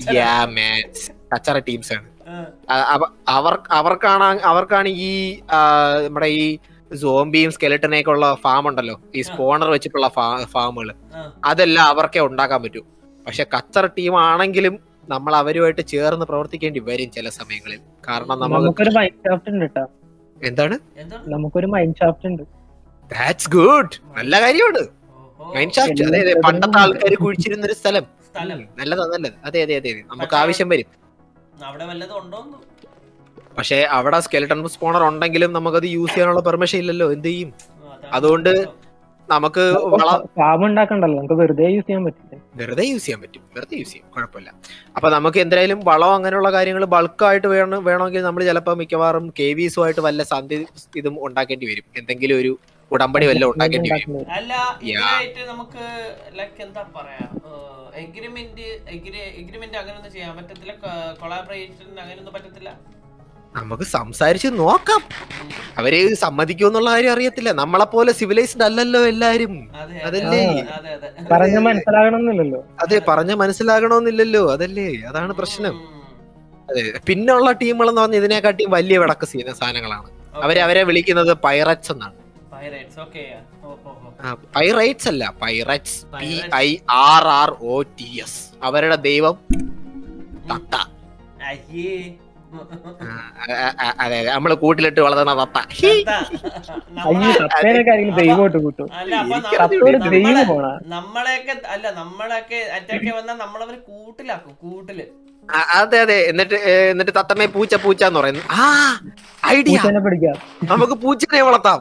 കച്ചറ ടീംസ് ആണ് ആ, അ- അവ- അവർ അവർക്കാണ് അവർക്കാണ് ഈ ആ, നമ്മുടെ ഈ സോംബിയും സ്കെലട്ടനെയൊക്കെ ഉള്ള ഫാം ഉണ്ടല്ലോ ഈ സ്പോണർ വെച്ചിട്ടുള്ള ഫാമുകൾ ആ. അതെല്ലാം അവർക്കേ ഉണ്ടാക്കാൻ പറ്റൂ പക്ഷെ കച്ചറ ടീം ആണെങ്കിലും നമ്മൾ അവരുമായിട്ട് ചേർന്ന് പ്രവർത്തിക്കേണ്ടി വരും ചില സമയങ്ങളിൽ കാരണം നമുക്ക് നമുക്കൊരു മൈൻഡ് ഷാഫ്റ്റ് ഉണ്ട് കേട്ടോ എന്താണ് എന്താണ് നമുക്കൊരു മൈൻഡ് ഷാഫ്റ്റ് ഉണ്ട് ദാറ്റ്സ് ഗുഡ് നല്ല കാര്യമാണ് ഓഹോ, മൈൻഡ് ഷാഫ്റ്റ് അതെ അതെ പണ്ടത്തെ ആൾക്കാർ കുഴിച്ചിരുന്ന ഒരു സ്ഥലം സ്ഥലം ഉം, നല്ലതാ നല്ലത് അതെ അതെ അതെ അതെ. നമുക്ക് പക്ഷേ- ആവശ്യം വരും അവിടെ വല്ലതും ഉണ്ടോന്ന് പക്ഷെ അവിടെ സ്കെലട്ടൺ സ്പോണർ ഉണ്ടെങ്കിലും നമുക്കത് യൂസ് ചെയ്യാനുള്ള പെർമിഷൻ ഇല്ലല്ലോ എന്ത് ചെയ്യും ആ, അതാണ് അതുകൊണ്ട് നമുക്ക് വളം ഫാം ഉണ്ടാക്കണ്ടല്ലോ നമുക്ക് വെറുതെ യൂസ് ചെയ്യാൻ പറ്റില്ല വെറുതെ യൂസ് ചെയ്യാൻ പറ്റും വെറുതെ യൂസ് ചെയ്യാം കുഴപ്പമില്ല അപ്പൊ നമുക്ക് എന്തായാലും വളം അങ്ങനെയുള്ള കാര്യങ്ങൾ ബൾക്കായിട്ട് വേണം വേണമെങ്കിൽ നമ്മൾ ചിലപ്പോൾ മിക്കവാറും കെ വിസുമായിട്ട് വല്ല സന്ധി ഇതും ഉണ്ടാക്കേണ്ടി വരും എന്തെങ്കിലും ഒരു ഉടമ്പടി വല്ലതും ഉണ്ടാക്കേണ്ടി വരും ഉണ്ടാക്കുന്നത്. അല്ല ഇതിനായിട്ട് നമുക്ക് ലൈക്ക് എന്താ പറയാ എഗ്രിമെന്റ് എഗ്രിമെന്റ് അങ്ങനെയൊന്നും ചെയ്യാൻ പറ്റത്തില്ല കൊളാബറേഷൻ അങ്ങനെയൊന്നും പറ്റത്തില്ല നമുക്ക് സംസാരിച്ച് നോക്കാം അവര് സമ്മതിക്കുമെന്നുള്ള കാര്യം അറിയത്തില്ല നമ്മളെ പോലെ സിവിലൈസ്ഡ് അല്ലല്ലോ എല്ലാരും അതെ അതല്ലേ? അതെ അതെ പറഞ്ഞ മനസ്സിലാകണമെന്നില്ലല്ലോ അതെ പറഞ്ഞ മനസ്സിലാകണമെന്നില്ലല്ലോ അതല്ലേ അതാണ് പ്രശ്നം ഉം. അതെ പിന്നെയുള്ള ടീമുകൾ എന്ന് പറഞ്ഞാൽ ഇതിനെക്കാട്ടിയും വലിയ വിടക്ക് ചെയ്യുന്ന സാധനങ്ങളാണ് അവരെ അവരെ വിളിക്കുന്നത് പൈററ്റ്സ് എന്നാണ് Pirates, okay. ഓ, ഓ, ഓ. പൈറൈറ്റ്സ് അല്ല pirates P Pirates. I R R O T S അവരുടെ ദൈവം തത്ത അയ്യേ. ആ, ആ, ആ, അതെ അതെ നമ്മള് കൂട്ടിലിട്ട് വളർത്തുന്ന തത്ത ഹീ. നമ്മളെ- അയ്യോ സത്തേനൊക്കെ ആരെങ്കിലും ദൈവമായിട്ട് കൂട്ടും അല്ല, അപ്പൊ എനിക്ക് നമ്മ- സത്തൊരു നമ്മളെ- ദൈവം പോണ നമ്മളെയൊക്കെ അല്ല നമ്മളൊക്കെ അറ്റാക്ക് വന്നാൽ നമ്മളവര് കൂട്ടിലാക്കും കൂട്ടില് ആ, അതെ അതെ എന്നിട്ട് ഏ, എന്നിട്ട് തത്തമ്മേ പൂച്ച പൂച്ച എന്ന് പറയുന്നു ആ ഐഡിയ പൂച്ചനെ പിടിക്കാം നമുക്ക് പൂച്ചനെ വളർത്താം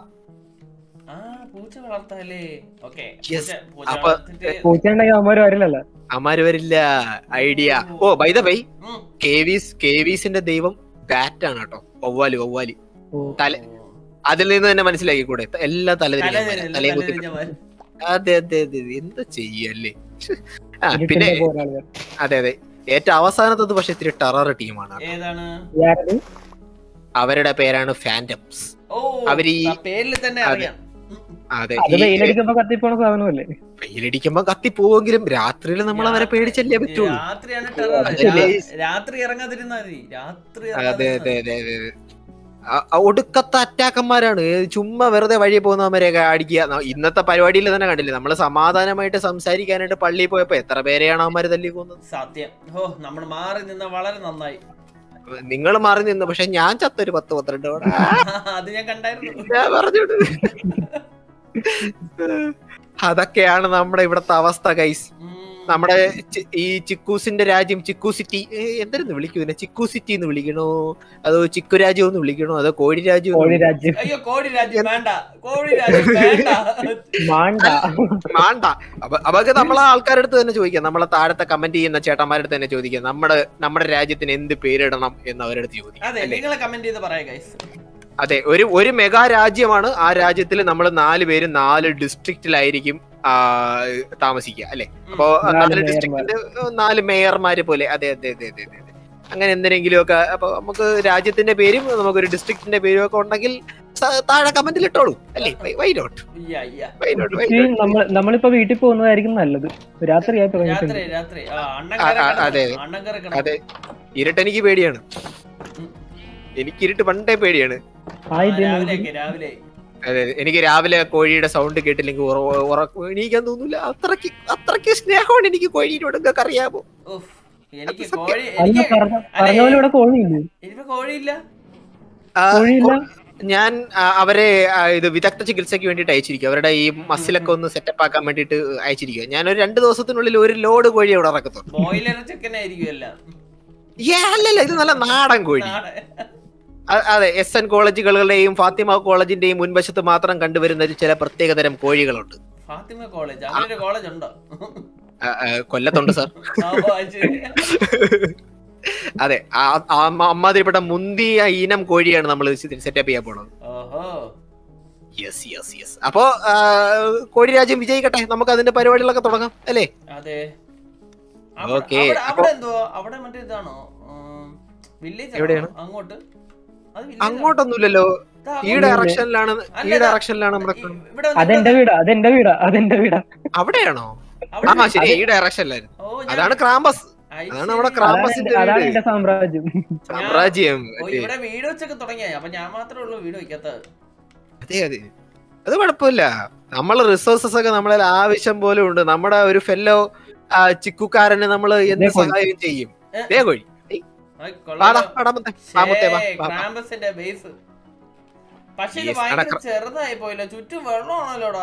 ആ പൂച്ച വളർത്താല്ലേ ഓക്കെ Yes. പൂച്ച അപ്പൊ- വളർത്തിട്ട് പൂച്ച ഉണ്ടെങ്കിൽ അവന്മാര് വരില്ലല്ലോ അമാര് വരില്ല ഐഡിയ ഓ ബൈ ദ ബൈ ഉം. കേവീസ് കേവീസിന്റെ ദൈവം ബാറ്റ് ആണ് കേട്ടോ വവ്വാലി വവ്വാലി ഓ, തല അതിൽ നിന്ന് തന്നെ മനസ്സിലാക്കി കൂടെ എല്ലാം തലതിരിഞ്ഞ തലതിരിഞ്ഞ- തലയും കുത്തി തലതിരിഞ്ഞ അതെ അതെ അതെ അതെ. എന്താ ചെയ്യല്ലേ ആ ഇരുട്ടിന്റെ പിന്നെ പോരാളികൾ. അതെ അതെ ഏറ്റവും അവസാനത്തത് പക്ഷെ ഇത്തിരി ടെറർ ടീമാണ് ഏതാണ് ഇയാരത്? അവരുടെ പേരാണ് ഫാൻറ്റംസ് ഓ അവര് ഈ- ആ പേരിൽ തന്നെ അതെ. അറിയാം അതെ അത് ഈ വെയിലടിക്കുമ്പോ കത്തിപ്പോണ സാധനമല്ലേ വെയിലടിക്കുമ്പോ കത്തിപ്പോവെങ്കിലും രാത്രിയിൽ നമ്മൾ അവരെ പേടിച്ചല്ലേ പറ്റുള്ളൂ രാത്രിയാണ് ടെറർ അതല്ലേ? രാത്രി ഇറങ്ങാതിരുന്നാ മതി രാത്രി അതെ ഇറങ്ങാതിരുന്നാ അതെ അതെ അതെ അതെ. ആ- ആ ഒടുക്കത്തെ അറ്റാക്കന്മാരാണ് ഏ, ചുമ്മാ വെറുതെ വഴി പോകുന്നവരെയൊക്കെ അടിക്കുക ന- ഇന്നത്തെ പരിപാടിയിൽ തന്നെ കണ്ടില്ലേ നമ്മള് സമാധാനമായിട്ട് സംസാരിക്കാനായിട്ട് പള്ളിയിൽ പോയപ്പോ എത്ര പേരെയാണ് അവന്മാര് തല്ലി കൊന്നത് സത്യം ഓ നമ്മൾ മാറി നിന്ന വളരെ നന്നായി നിങ്ങൾ മാറി നിന്ന് പക്ഷെ ഞാൻ ചത്തൊരു പത്ത് പന്ത്രണ്ട് തവണ. അത് ഞാൻ കണ്ടായിരുന്നു ഞാൻ പറഞ്ഞോട്ട് അതൊക്കെയാണ് നമ്മുടെ ഇവിടത്തെ അവസ്ഥ ഗൈസ് ഉം. നമ്മുടെ ചി- ഈ ചിക്കൂസിന്റെ രാജ്യം ചിക്കു സിറ്റി എന്തായിരുന്നു വിളിക്കൂ ഇതിനെ ചിക്കു സിറ്റി എന്ന് വിളിക്കണോ അതോ ചിക്കു രാജ്യം എന്ന് വിളിക്കണോ അതോ കോഴി രാജ്യം എന്ന് കോഴി വിളിക്കണോ? രാജ്യം അയ്യോ കോടി രാജ്യം വേണ്ട കോടി രാജ്യം വേണ്ട മാണ്ട വേണ്ട അപ്പൊ അതൊക്കെ നമ്മളെ ആൾക്കാരുടെ അടുത്ത് തന്നെ ചോദിക്കാം നമ്മളെ താഴത്തെ കമന്റ് ചെയ്യുന്ന ചേട്ടന്മാരുടെ അടുത്ത് തന്നെ ചോദിക്കാം നമ്മുടെ നമ്മുടെ രാജ്യത്തിന് എന്ത് പേരിടണം എന്ന് അവരുടെ അടുത്ത് ചോദിക്കാം അതെ അല്ലേ നിങ്ങളെ കമന്റ് ചെയ്ത് പറയാ ഗൈസ് അതെ ഒരു ഒരു മെഗാ രാജ്യമാണ് ആ രാജ്യത്തിൽ നമ്മൾ നാല് പേര് നാല് ഡിസ്ട്രിക്റ്റിലായിരിക്കും ആ, താമസിക്കുക അല്ലെ അപ്പോ നാല് നാല് മേയർമാർ. ഡിസ്ട്രിക്റ്റിന്റെ നാല് മേയർമാര് പോലെ അതെ അതെ അതെ അതെ അതെ അതെ. അങ്ങനെ എന്തിനെങ്കിലും ഒക്കെ അപ്പൊ നമുക്ക് രാജ്യത്തിന്റെ പേരും നമുക്കൊരു ഡിസ്ട്രിക്റ്റിന്റെ പേരും ഒക്കെ ഉണ്ടെങ്കിൽ സ- താഴെ കമന്റിൽ ഇട്ടോളൂ അല്ലേ why not why not why ഈ നമ്മൾ നമ്മളിപ്പോ വീട്ടിൽ പോകുന്നതായിരിക്കും നല്ലത് രാത്രിയായി തുടങ്ങിയിട്ടുണ്ട് രാത്രി രാത്രി ആ അണ്ണൻ ആ, ആ, അതെ. അണ്ണൻ അതെ ഇരുട്ട് എനിക്ക് പേടിയാണ് എനിക്ക് ഇരുട്ട് പണ്ടേ പേടിയാണ് ആയി രാവിലെ രാവിലെ അതെ അതെ. എനിക്ക് രാവിലെ കോഴിയുടെ സൗണ്ട് കേട്ടില്ലെങ്കിൽ ഉറ- ഉറക്കം എണീക്കാൻ തോന്നൂല അത്രക്ക് അത്രക്ക് സ്നേഹമാണ് എനിക്ക് കോഴിയോട് നിങ്ങൾക്ക് അറിയാമോ ഉഫ്, എനിക്ക് സത്യം. കോഴി അല്ല എനിക്ക് പറഞ്ഞ പറഞ്ഞ പോലെ ഇവിടെ കോഴിയില്ലേ എനിക്ക് കോഴിയില്ല ആ, കോഴിയില്ല ഞാൻ ആ, അവരെ ആ, ഇത് വിദഗ്ധ ചികിത്സയ്ക്ക് വേണ്ടിയിട്ട് അയച്ചിരിക്കും അവരുടെ ഈ മസിലൊക്കെ ഒന്ന് സെറ്റപ്പ് ആക്കാൻ വേണ്ടിയിട്ട് അയച്ചിരിക്കുക ഞാൻ ഒരു രണ്ട് ദിവസത്തിനുള്ളിൽ ഒരു ലോഡ് കോഴി അവിടെ ഇറക്കത്തുള്ളൂ ബോയിലർ ചിക്കൻ ആയിരിക്കും എല്ലാം ഏ അല്ലല്ല ഇത് നല്ല നാടൻ കോഴി നാടൻ. അ- അതെ എസ് എൻ കോളേജുകളുടെയും ഫാത്തിമ കോളേജിന്റെയും മുൻവശത്ത് മാത്രം കണ്ടുവരുന്ന ഒരു ചില പ്രത്യേകതരം കോഴികളുണ്ട് ഫാത്തിമ കോളേജ് അങ്ങനെ ഒരു കോളേജ് ഉണ്ടോ ആ, ആ, കൊല്ലത്തുണ്ട് സാർ ആ, ഓ, അത് ശരി. അതെ ആ ആ അമ്മ- അമ്മാതിരിപ്പെട്ട മുന്തിയ ഇനം കോഴിയാണ് നമ്മൾ സെറ്റപ്പ് ചെയ്യാൻ പോണത് ഓഹോ യെസ് യെസ് യെസ് അപ്പോ ആ, കോഴി രാജ്യം വിജയിക്കട്ടെ നമുക്ക് അതിന്റെ പരിപാടികളൊക്കെ തുടങ്ങാം അല്ലേ അതെ അവിടെ- Okay, അവിടെ- അപ്പൊ- അവിടെ എന്തോ അവിടെ മറ്റേ ഇതാണോ വില്ലേജ് എവിടെയാണ്? അങ്ങോട്ട് അത് village ആണോ? അങ്ങോട്ടൊന്നുമില്ലോ ദാ ഈ അങ്ങോട്ട്. ഡയറക്ഷനിലാണ് ഈ അല്ല, ഡയറക്ഷനിലാണ് നമ്മുടെ ഈ- ഇവിടെ വന്ന് അതെന്റെ വീടാ അതെന്റെ വീടാ അതെന്റെ വീടാ അവിടെയാണോ അവിടെ ആ ശരി ഈ ഡയറക്ഷനിലായിരുന്നു ഓ, ഞാൻ- അതാണ് ക്രാമ്പസ് അത് അതാണ് ശരി. അവിടെ അതാണ് ക്രാമ്പസിന്റെ എന്റെ- അതാണ് വീട് എന്റെ സാമ്രാജ്യം സാമ്രാജ്യം ഓ, ഇവിടെ വീട് വെച്ചൊക്കെ തുടങ്ങിയായി അപ്പൊ ഞാൻ മാത്രമേ ഉള്ളൂ വീട് വെക്കാത്തത് അതെ അതെ അത് കുഴപ്പമില്ല നമ്മളെ റിസോഴ്സസ് ഒക്കെ നമ്മളെ ആവശ്യം പോലെ ഉണ്ട് നമ്മുടെ ഒരു ഫെല്ലോ ചിക്കുക്കാരന് നമ്മൾ എന്ത് ദേ കോഴി. സഹായം ചെയ്യും ഏ? ദേ കോഴി ഏയ്, അത് വാടാ, കൊള്ളാലോ. വാടാ മുത്തേ, വാ മുത്തേ, വാ, ശ്ശേ, വാ, വാ. ക്രാമ്പസിന്റെ ബേസ് പക്ഷെ ഇത് Yes, ഭയങ്കര നടക്ക- ചെറുതായി പോയില്ല ചുറ്റും വെള്ളമാണല്ലോടാ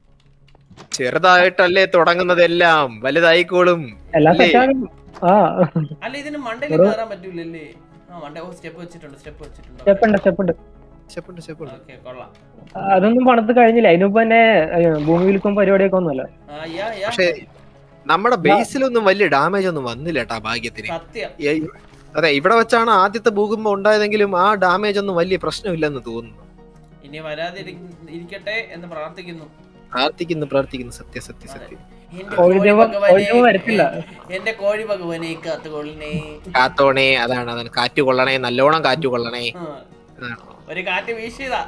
ചെറുതായിട്ടല്ലേ തുടങ്ങുന്നതെല്ലാം വലുതായിക്കോളും എല്ലാം അല്ലേ? സെറ്റാണ് ആ അല്ല ഇതിന് മണ്ടയിൽ എടോ. കയറാൻ പറ്റൂലല്ലേ ആ മണ്ട ഓ സ്റ്റെപ്പ് വെച്ചിട്ടുണ്ട് സ്റ്റെപ്പ് വെച്ചിട്ടുണ്ട് സ്റ്റെപ്പ് ഉണ്ട് സ്റ്റെപ്പ് ഉണ്ട് ചെപ്പുണ്ട് ചെപ്പുണ്ട് ഓക്കെ കൊള്ളാം അതൊന്നും പണത്ത് കഴിഞ്ഞില്ല അതിന് മുമ്പ് തന്നെ അയ്യോ, ഭൂമി വിൽക്കും പരിപാടിയൊക്കെ ഒന്നുമല്ല ആ യാ യാ പക്ഷെ നമ്മുടെ ബേസിലൊന്നും വലിയ ഡാമേജ് ഒന്നും വന്നില്ല കേട്ടാ ഭാഗ്യത്തിന് സത്യം ഏയ്, അതെ ഇവിടെ വെച്ചാണ് ആദ്യത്തെ ഭൂകമ്പം ഉണ്ടായതെങ്കിലും ആ ഡാമേജ് ഒന്നും വലിയ പ്രശ്നമില്ലെന്ന് തോന്നുന്നു ഇനി വരാതിരി ഇരിക്കട്ടെ എന്ന് പ്രാർത്ഥിക്കുന്നു പ്രാർത്ഥിക്കുന്നു പ്രാർത്ഥിക്കുന്നു സത്യ സത്യ സത്യം എന്റെ കോഴി കോഴി ദൈവം- ഭഗവാനെ, കോഴി ദൈവം വരത്തില്ല. എന്റെ കോഴി ഭഗവാനെ കാത്തുകൊള്ളണേ കാത്തോണേ അതാണ് അതാണ് കാറ്റ് കൊള്ളണേ നല്ലോണം കാറ്റ് കൊള്ളണേ ആ, അതാണ്. ഒരു കാറ്റ് വീശിയതാ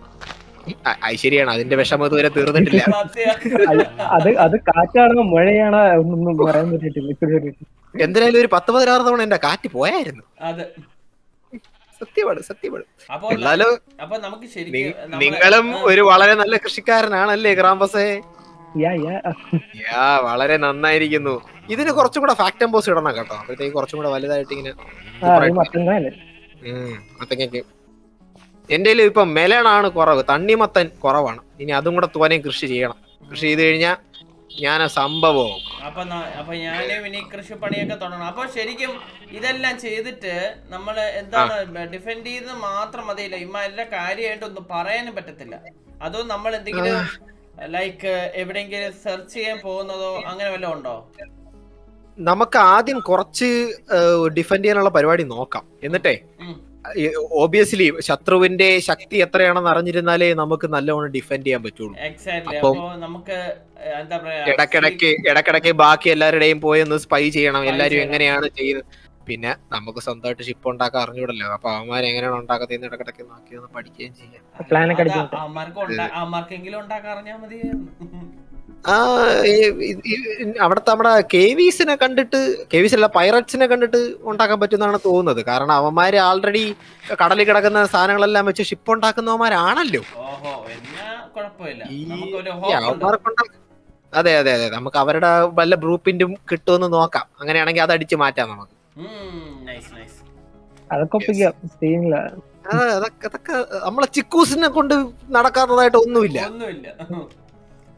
ആ, അത് ശരിയാണ് അതിന്റെ വിഷമം ഇതുവരെ തീർന്നിട്ടില്ല സത്യം അത് അത് അത് കാറ്റാണോ മഴയാണോ ഒന്നും പറയാൻ പറ്റിയിട്ടില്ല ഇതുവരെ. എന്തിനായാലും ഒരു പത്ത് പതിനാറ് തവണ എന്റെ കാറ്റ് പോയായിരുന്നു അത് സത്യമാണ് സത്യമാണ് അപ്പൊ എന്നാലും അപ്പൊ നമുക്ക് നി- ശരിക്കും നമ്മളെ- നിങ്ങളും ആ, ഒരു വളരെ നല്ല കൃഷിക്കാരനാണല്ലേ ഗ്രാമ്പസേ യാ യാ യാ വളരെ നന്നായിരിക്കുന്നു ഇതിന് കുറച്ചും കൂടെ ഫാക്ടംബോസ് ഇടണം കേട്ടോ അപ്പോഴത്തേക്ക് കുറച്ചും കൂടെ വലുതായിട്ട് ഇങ്ങനെ ആ അത് മത്തങ്ങല്ലേ ഉം, മത്തങ്ങയ്ക്ക് എന്റെ ഇപ്പൊ മെലണാണ് കുറവ് തണ്ണിമത്തൻ കുറവാണ് ഇനി അതും കൂടെ തോനെയും കൃഷി ചെയ്യണം കൃഷി ചെയ്ത് കഴിഞ്ഞാൽ ഞാൻ സംഭവം അപ്പൊ ന- അപ്പൊ ഞാനും ഇനി കൃഷിപ്പണിയൊക്കെ തുടങ്ങണം അപ്പൊ ശരിക്കും ഇതെല്ലാം ചെയ്തിട്ട് നമ്മള് എന്താണ് ഡിഫെൻഡ് ചെയ്ത് മാത്രം മതിയില്ല ഇമ്മ എല്ലാ കാര്യമായിട്ടൊന്നും പറയാനും പറ്റത്തില്ല അതോ നമ്മൾ എന്തെങ്കിലും ലൈക്ക് എവിടെയെങ്കിലും സെർച്ച് ചെയ്യാൻ പോകുന്നതോ അങ്ങനെ വല്ലതും ഉണ്ടോ നമുക്ക് ആദ്യം കുറച്ച് ഡിഫെൻഡ് ചെയ്യാനുള്ള പരിപാടി നോക്കാം എന്നിട്ടേ ഉം. ഓബിയസ്ലി ശത്രുവിന്റെ ശക്തി എത്രയാണെന്ന് അറിഞ്ഞിരുന്നാലേ നമുക്ക് നല്ലവണ്ണം ഡിഫെൻഡ് ചെയ്യാൻ പറ്റുള്ളൂ എക്സാക്ട്ലി അപ്പം- അപ്പൊ നമുക്ക് ഏഹ്, എന്താ പറയാ ഇടക്കിടക്ക് ഇടക്കിടക്ക് ബാക്കി എല്ലാവരുടെയും പോയി ഒന്ന് സ്പൈ ചെയ്യണം Spy എല്ലാരും ചെയ്യണം. എങ്ങനെയാണ് ചെയ്യുന്നത് പിന്നെ നമുക്ക് സ്വന്തമായിട്ട് ഷിപ്പ് ഉണ്ടാക്കാൻ അറിഞ്ഞൂടല്ലോ അപ്പൊ അവന്മാർ എങ്ങനെയാണ് ഉണ്ടാക്കുന്നത് ഇടക്കിടക്ക് നോക്കി ഒന്ന് പഠിക്കുകയും ചെയ്യാം Plan ഒക്കെ അതാ, അടിച്ച് അമ്മമാർക്ക് ഉണ്ടാ- അമ്മമാർക്കെങ്കിലും ഉണ്ടാക്കാൻ അറിഞ്ഞാൽ മതിയായിരുന്നു ആ ഈ- ഈ- ഈ അവിടുത്തെ നമ്മുടെ കേവീസിനെ കണ്ടിട്ട് കേവീസ് അല്ല പൈററ്റ്സിനെ കണ്ടിട്ട് ഉണ്ടാക്കാൻ പറ്റുന്നതാണ് തോന്നുന്നത് കാരണം അവന്മാര് ആൾറെഡി കടലിൽ കിടക്കുന്ന സാധനങ്ങളെല്ലാം വെച്ച് ഷിപ്പ് ഉണ്ടാക്കുന്നവന്മാരാണല്ലോ ഓഹോ എന്നാ കുഴപ്പമില്ല ഈ നമുക്കൊരു ഈ hope ഉണ്ട് അവന്മാർക്കുണ്ടാ- അതെ അതെ അതെ നമുക്ക് അവരുടെ വല്ല ബ്രൂപ്പിന്റും കിട്ടുമെന്ന് നോക്കാം അങ്ങനെയാണെങ്കിൽ അത് അടിച്ചു മാറ്റാം നമുക്ക് നൈസ് നൈസ് അതൊക്കെ ഒപ്പിക്കാം സ്ക്രീനില്ല ആ, അതൊക്കെ അതൊക്കെ നമ്മളെ ചിക്കൂസിനെ കൊണ്ട് നടക്കാത്തതായിട്ട് ഒന്നുമില്ല ഒന്നുമില്ല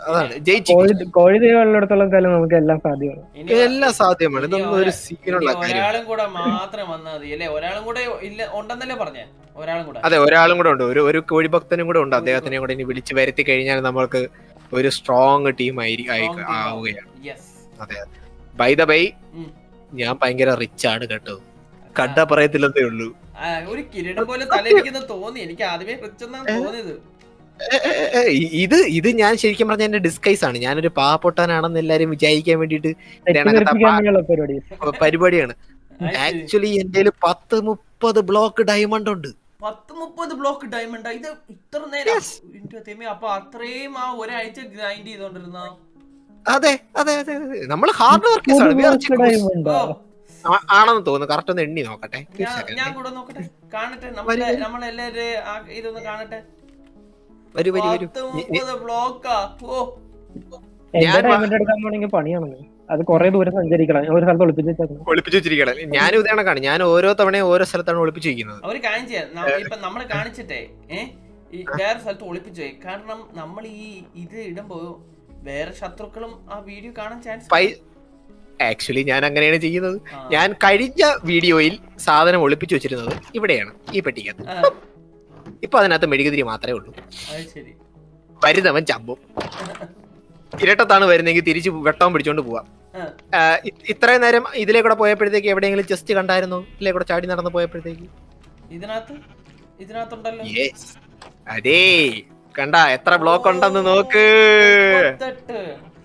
അതാണ് ജയിച്ചു കോഴി കോഴി ദൈവം ഉള്ളിടത്തോളം കാലം നമുക്ക് എല്ലാം സാധ്യമാണ് ഇനി എല്ലാം സാധ്യമാണ് ഇനി ഇതൊന്നും ഒരു ഒരാ- സീനുള്ള ഇനി കാര്യം ഒരാളും കൂടെ മാത്രം വന്നാൽ മതി അല്ലേ ഒരാളും കൂടെ ഇല്ല ഉണ്ടെന്നല്ലേ പറഞ്ഞേ ഒരാളും കൂടെ അതെ ഒരാളും കൂടെ ഉണ്ട് ഒരു ഒരു കോഴിഭക്തനും കൂടെ ഉണ്ട് അദ്ദേഹത്തിനെ കൂടെ ഇനി വിളിച്ചു വരുത്തി കഴിഞ്ഞാൽ നമ്മൾക്ക് ഒരു സ്ട്രോങ് ടീം ആയി ആയി- Strong team ആവുകയാണ് യെസ് അതെ ബൈ ദ ബൈ ഉം. ഞാൻ ഭയങ്കര റിച്ച് ആണ് കേട്ടോ കണ്ടാ പറയത്തില്ലെന്നേ ഉള്ളൂ ഒരു കിരീടം പോലെ തലയിരിക്കുന്ന തോന്നി എനിക്ക് ആദ്യമേ റിച്ചെന്നാണ് തോന്നിയത് ഏ, ഏ, ഏ, ഏ, ഇത് ഇത് ഞാൻ ശരിക്കും പറഞ്ഞ എന്റെ ഡിസ്കൈസ് ആണ് ഞാനൊരു പാവപ്പൊട്ടാനാണെന്ന് എല്ലാരും വിചാരിക്കാൻ വേണ്ടിട്ട് തെറ്റിദ്ധരിപ്പിക്കാൻ വേണ്ടിയുള്ള പരിപാടി പരിപാടിയാണ് അത് ശരി. ആക്ച്വലി എന്റെ പത്ത് മുപ്പത് ബ്ലോക്ക് ഡയമണ്ട് ഉണ്ട് പത്ത് മുപ്പത് ബ്ലോക്ക് ഡയമണ്ട് ഇത് ഇത്ര നേരം എന്റെ ദൈവമേ, അപ്പൊ അത്രയും ആ ഒരാഴ്ച ഗ്രൈൻഡ് ചെയ്തോണ്ടിരുന്ന അതെ അതെ അതെ അതെ നമ്മൾ ഹാർഡ് വർക്കേഴ്സ് ആണ് We are chicos. ഓ ആ- ആണെന്ന് തോന്നുന്നു കറക്റ്റ് ഒന്ന് എണ്ണി നോക്കട്ടെ ഒരു ഞാൻ second. ഞാൻ കൂടെ നോക്കട്ടെ കാണട്ടെ നമ്മളെ നമ്മളെല്ലാരും ആ ഇതൊന്ന് കാണട്ടെ വരൂ വരൂ വരൂ പത്ത് മുപ്പത് ബ്ലോക്കാ ഓ എന്റെ ഞാൻ ഡയമണ്ട് എടുക്കാൻ പോണെങ്കിൽ പണിയാണെന്ന് അത് കുറെ ദൂരം സഞ്ചരിക്കണം ഞാൻ ഒരു സ്ഥലത്ത് ഒളിപ്പിച്ച് വെച്ചേക്കണം ഒളിപ്പിച്ചു വെച്ചിരിക്കണം ഞാനും ഇതേ കണക്കാണ് ഞാൻ ഓരോ തവണയും ഓരോ സ്ഥലത്താണ് ഒളിപ്പിച്ചു വെക്കുന്നത് അവര് കാര്യം ചെയ്യാം ന- ഇപ്പൊ നമ്മള് കാണിച്ചിട്ടേ ഏ ഈ വേറെ സ്ഥലത്ത് ഒളിപ്പിച്ചു പോയി കാരണം നമ്മൾ ഈ ഇത് ഇടുമ്പോ വേറെ ശത്രുക്കളും ആ വീഡിയോ കാണാൻ ചാൻസ് ആക്ച്വലി ഞാൻ അങ്ങനെയാണ് ചെയ്യുന്നത് ഞാൻ കഴിഞ്ഞ വീഡിയോയിൽ സാധനം ഒളിപ്പിച്ചു വെച്ചിരുന്നത് ഇവിടെയാണ് ഈ പെട്ടിക്കകത്ത് ഇപ്പൊ അതിനകത്ത് മെഴുകുതിരി മാത്രമേ ഉള്ളൂ അത് ശരി വരുന്നവൻ ചമ്പും ഇരട്ടത്താണ് വരുന്നെങ്കിൽ തിരിച്ച് വെട്ടവും പിടിച്ചോണ്ട് പോവാം ആ. ആ, ഇ- ഇത്രയും നേരം ഇതിലേ കൂടെ പോയപ്പോഴത്തേക്ക് എവിടെയെങ്കിലും ജസ്റ്റ് കണ്ടായിരുന്നോ ഇതിലേ കൂടെ ചാടി നടന്ന് പോയപ്പോഴത്തേക്ക് ഇതിനകത്ത് ഇതിനകത്തുണ്ടല്ലോ യെസ് അതേ കണ്ട എത്ര ബ്ലോക്ക് ഉണ്ടെന്ന് നോക്ക് മുപ്പത്തെട്ട്.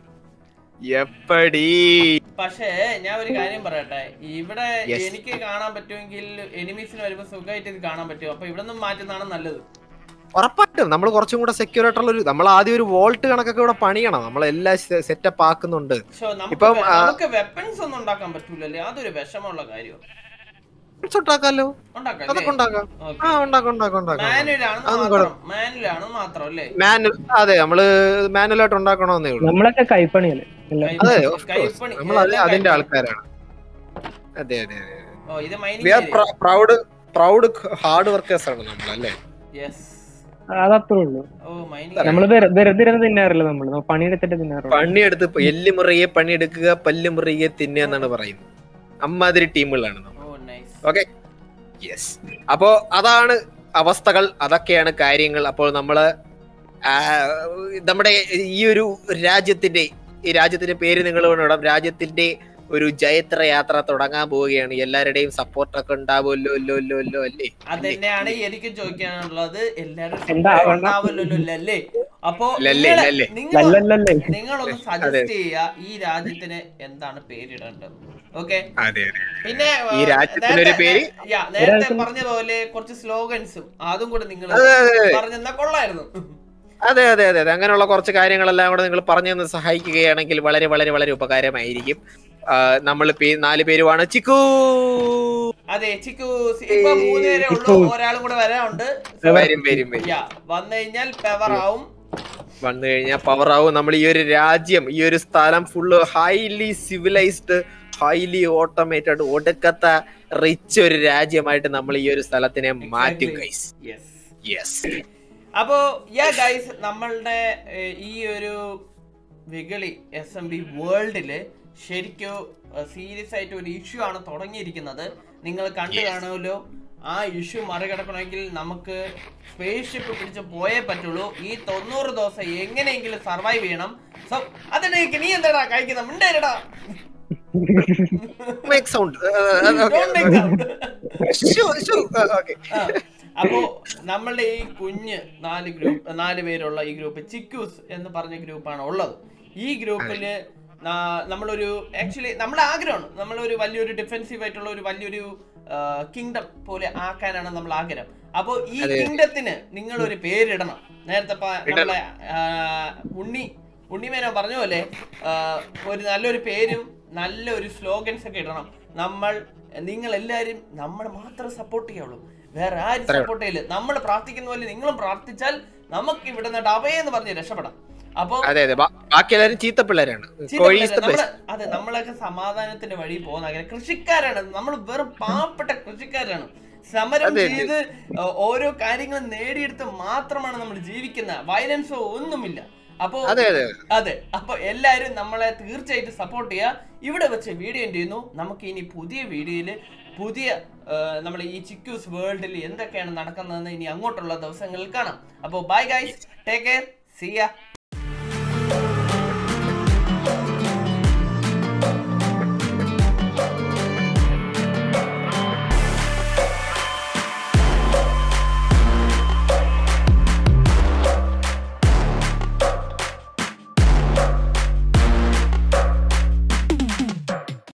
എപ്പടി പക്ഷേ ഞാൻ ഒരു കാര്യം പറയട്ടെ ഇവിടെ Yes. എനിക്ക് കാണാൻ പറ്റുമെങ്കിൽ എനിമീസിന് വരുമ്പോ സുഖമായിട്ട് ഇത് കാണാൻ പറ്റും അപ്പൊ ഇവിടെ നിന്നും മാറ്റുന്നതാണ് നല്ലത് ഉറപ്പായിട്ടും നമ്മൾ കുറച്ചും കൂടെ സെക്യൂർ ആയിട്ടുള്ള ഒരു നമ്മൾ ആദ്യം ഒരു വോൾട്ട് കണക്കൊക്കെ ഇവിടെ പണിയണം നമ്മളെല്ലാം സെറ്റപ്പ് ആക്കുന്നുണ്ട് പക്ഷോ നമുക്ക് ഇപ്പം, വെ- ആ- നമുക്ക് വെപ്പൺസ് ഒന്നും ഉണ്ടാക്കാൻ പറ്റൂലല്ലേ അതൊരു വിഷമമുള്ള കാര്യം ഉണ്ടാക്കാലോ ഉണ്ടാക്കാം അതൊക്കെ ഉണ്ടാക്കാം ആ ഉണ്ടാക്കാം ഉണ്ടാക്കാം ഉണ്ടാക്കാം മാനുവലാണ് അതൊന്നും മാത്രം മാനുവലാണ് മാത്രം അല്ലേ മാനുവൽ അതെ നമ്മള് മാനുവലായിട്ട് ഉണ്ടാക്കണമെന്നേ ഉള്ളൂ നമ്മളൊക്കെ കൈപ്പണിയല്ലേ എല്ലാം കൈ- അതെ of course. കൈപ്പണി, നമ്മൾ അത് എല്ലാം അതിന്റെ കൈപ്പണി. ആൾക്കാരാണ് അതെ അതെ അതെ ഓ ഇത് we are mining proud proud hard workers ആണ് നമ്മൾ അല്ലേ യെസ് അതത്രേ ഉള്ളൂ ഓ മൈനിങ് നമ്മള് വെറു- വെറുതെ ഇരുന്ന് തിന്നാറില്ല നമ്മള് നമ്മ പണിയെടുത്തിട്ട് തിന്നാറുള്ളൂ പണിയെടുത്ത് ഇപ്പൊ എല്ല് മുറിയെ പണിയെടുക്കുക പല്ല് മുറിയെ തിന്നുക എന്നാണ് പറയുന്നത് അമ്മാതിരി ടീമുകളാണ് നമ്മൾ ഓ നൈസ് ഓക്കെ യെസ് അപ്പോ അതാണ് അവസ്ഥകൾ അതൊക്കെയാണ് കാര്യങ്ങൾ അപ്പോൾ നമ്മള് ആ, നമ്മുടെ ഈ ഒരു രാജ്യത്തിന്റെ ഈ രാജ്യത്തിന്റെ പേര് നിങ്ങൾ വേണം രാജ്യത്തിന്റെ ഒരു ജയത്ര യാത്ര തുടങ്ങാൻ പോവുകയാണ് എല്ലാവരുടെയും സപ്പോർട്ടൊക്കെ ഉണ്ടാവുമല്ലോ അല്ലോ അല്ലോ അല്ലോ അല്ലേ അതന്നെയാണ് എനിക്ക് ചോദിക്കാനുള്ളത് എല്ലാരും എന്താവണം? ഉണ്ടാവില്ലല്ലോ അല്ലേ അപ്പൊ ലല്ലേ, നിങ്ങള്- ലല്ലേ. നിങ്ങൾ നല്ലല്ലേ നിങ്ങളൊന്ന് സജസ്റ്റ് ചെയ്യുക ഈ രാജ്യത്തിന് എന്താണ് പേരിടേണ്ടത് ഓക്കെ അതെ അതെ പിന്നെ ഈ ആ, രാജ്യത്തിനൊരു നേരത്തെ- പേര്? യാ, നേരത്തെ ഒരാൾക്കും- പറഞ്ഞ പോലെ കുറച്ച് സ്ലോഗൻസും അതും കൂടെ നിങ്ങൾ അതെ, അതെ, അതെ. പറഞ്ഞെന്നാ കൊള്ളായിരുന്നു അതെ അതെ അതെ അതെ അങ്ങനെയുള്ള കുറച്ച് കാര്യങ്ങളെല്ലാം കൂടെ നിങ്ങൾ പറഞ്ഞു തന്ന് സഹായിക്കുകയാണെങ്കിൽ വളരെ വളരെ വളരെ ഉപകാരമായിരിക്കും നമ്മൾ നാല് പേരുമാണ് ചിക്കു അതെ ചിക്കു ഇപ്പൊ മൂന്ന് പേരേ ഉള്ളൂ ചിക്കു. ഒരാളും കൂടെ വരാനുണ്ട് വരും വരും വരും യാ വന്നു കഴിഞ്ഞാൽ പെവർ ആവും വന്നു കഴിഞ്ഞാൽ പവർ ആവും നമ്മൾ ഈ ഒരു രാജ്യം ഈ ഒരു സ്ഥലം full highly civilised highly automated ഒടുക്കത്ത റിച്ച് ഒരു രാജ്യമായിട്ട് നമ്മൾ ഈ ഒരു സ്ഥലത്തിനെ മാറ്റും Exactly. ഗൈസ് യെസ് യെസ് അപ്പോ യാ ഗൈസ് നമ്മളുടെ ഏർ, ഈ ഒരു വികളി എസ് എം ബി വേൾഡില് ശരിക്കും സീരിയസ് ആയിട്ട് ഒരു ഇഷ്യൂ ആണ് തുടങ്ങിയിരിക്കുന്നത് നിങ്ങൾ കണ്ടു Yes. കാണുമല്ലോ ആ ഇഷ്യൂ മറികടക്കണമെങ്കിൽ നമുക്ക് സ്പേസ് ഷിപ്പ് പിടിച്ച് പോയേ പറ്റുള്ളൂ ഈ തൊണ്ണൂറ് ദിവസം എങ്ങനെയെങ്കിലും സർവൈവ് ചെയ്യണം സോ അതിനേക്ക് നീ എന്താടാ കഴിക്കുന്ന മിണ്ടേരടാ make sound Don't make sound. Okay ആ, അപ്പോ നമ്മളുടെ ഈ കുഞ്ഞ് നാല് ഗ്രൂപ്പ് നാല് പേരുള്ള ഈ ഗ്രൂപ്പ് ചിക്കൂസ് എന്ന് പറഞ്ഞ ഗ്രൂപ്പാണ് ഉള്ളത് ഈ ഗ്രൂപ്പില് നാ- നമ്മളൊരു ആക്ച്വലി നമ്മുടെ ആഗ്രഹമാണ് നമ്മളൊരു വലിയൊരു ഡിഫെൻസീവ് ആയിട്ടുള്ള ഒരു വലിയൊരു കിങ്ഡം പോലെ ആക്കാനാണ് നമ്മൾ ആഗ്രഹം അപ്പോ ഈ അതെ. കിങ്ഡത്തിന് നിങ്ങൾ ഒരു പേരിടണം നേരത്തെ പ- നമ്മളെ ആ, ഉണ്ണി ഉണ്ണിമേനോ പറഞ്ഞ പോലെ ആ, ഒരു നല്ലൊരു പേരും നല്ലൊരു സ്ലോഗൻസ് ഒക്കെ ഇടണം നമ്മൾ നിങ്ങൾ എല്ലാവരും നമ്മൾ മാത്രം സപ്പോർട്ട് ചെയ്യുള്ളൂ വേറെ ആരും അത്രേ സപ്പോർട്ട് ചെയ്യില്ല നമ്മൾ പ്രാർത്ഥിക്കുന്ന പോലെ നിങ്ങളും പ്രാർത്ഥിച്ചാൽ നമുക്ക് ഇവിടുന്ന് ഡബയെന്ന് പറഞ്ഞ് രക്ഷപ്പെടാം അപ്പൊ അതെ അതെ ബാ- ബാക്കി എല്ലാവരും ചീത്ത പിള്ളേരാണ് ചീത്ത കോഴി പിള്ളേര് is the നമ്മള് best. അതെ നമ്മളൊക്കെ സമാധാനത്തിന്റെ വഴി പോകുന്ന അങ്ങനെ കൃഷിക്കാരാണ് നമ്മൾ വെറും പാവപ്പെട്ട കൃഷിക്കാരാണ് സമരം അതെ, അതെ. ചെയ്ത് ഏർ, ഓരോ കാര്യങ്ങളും നേടിയെടുത്ത് മാത്രമാണ് നമ്മൾ ജീവിക്കുന്നത് വയലൻസോ ഒന്നുമില്ല അപ്പോ അതെ അതെ അതെ അപ്പൊ എല്ലാരും നമ്മളെ തീർച്ചയായിട്ടും സപ്പോർട്ട് ചെയ്യുക ഇവിടെ വെച്ച് വീഡിയോ എന്ത് ചെയ്യുന്നു നമുക്ക് ഇനി പുതിയ വീഡിയോയിൽ പുതിയ നമ്മൾ ഈ ചിക്കൂസ് വേൾഡിൽ എന്തൊക്കെയാണ് നടക്കുന്നതെന്ന് ഇനി അങ്ങോട്ടുള്ള ദിവസങ്ങളിൽ കാണാം അപ്പോൾ ബൈ ഗൈസ് ടേക്ക് കെയർ സിയ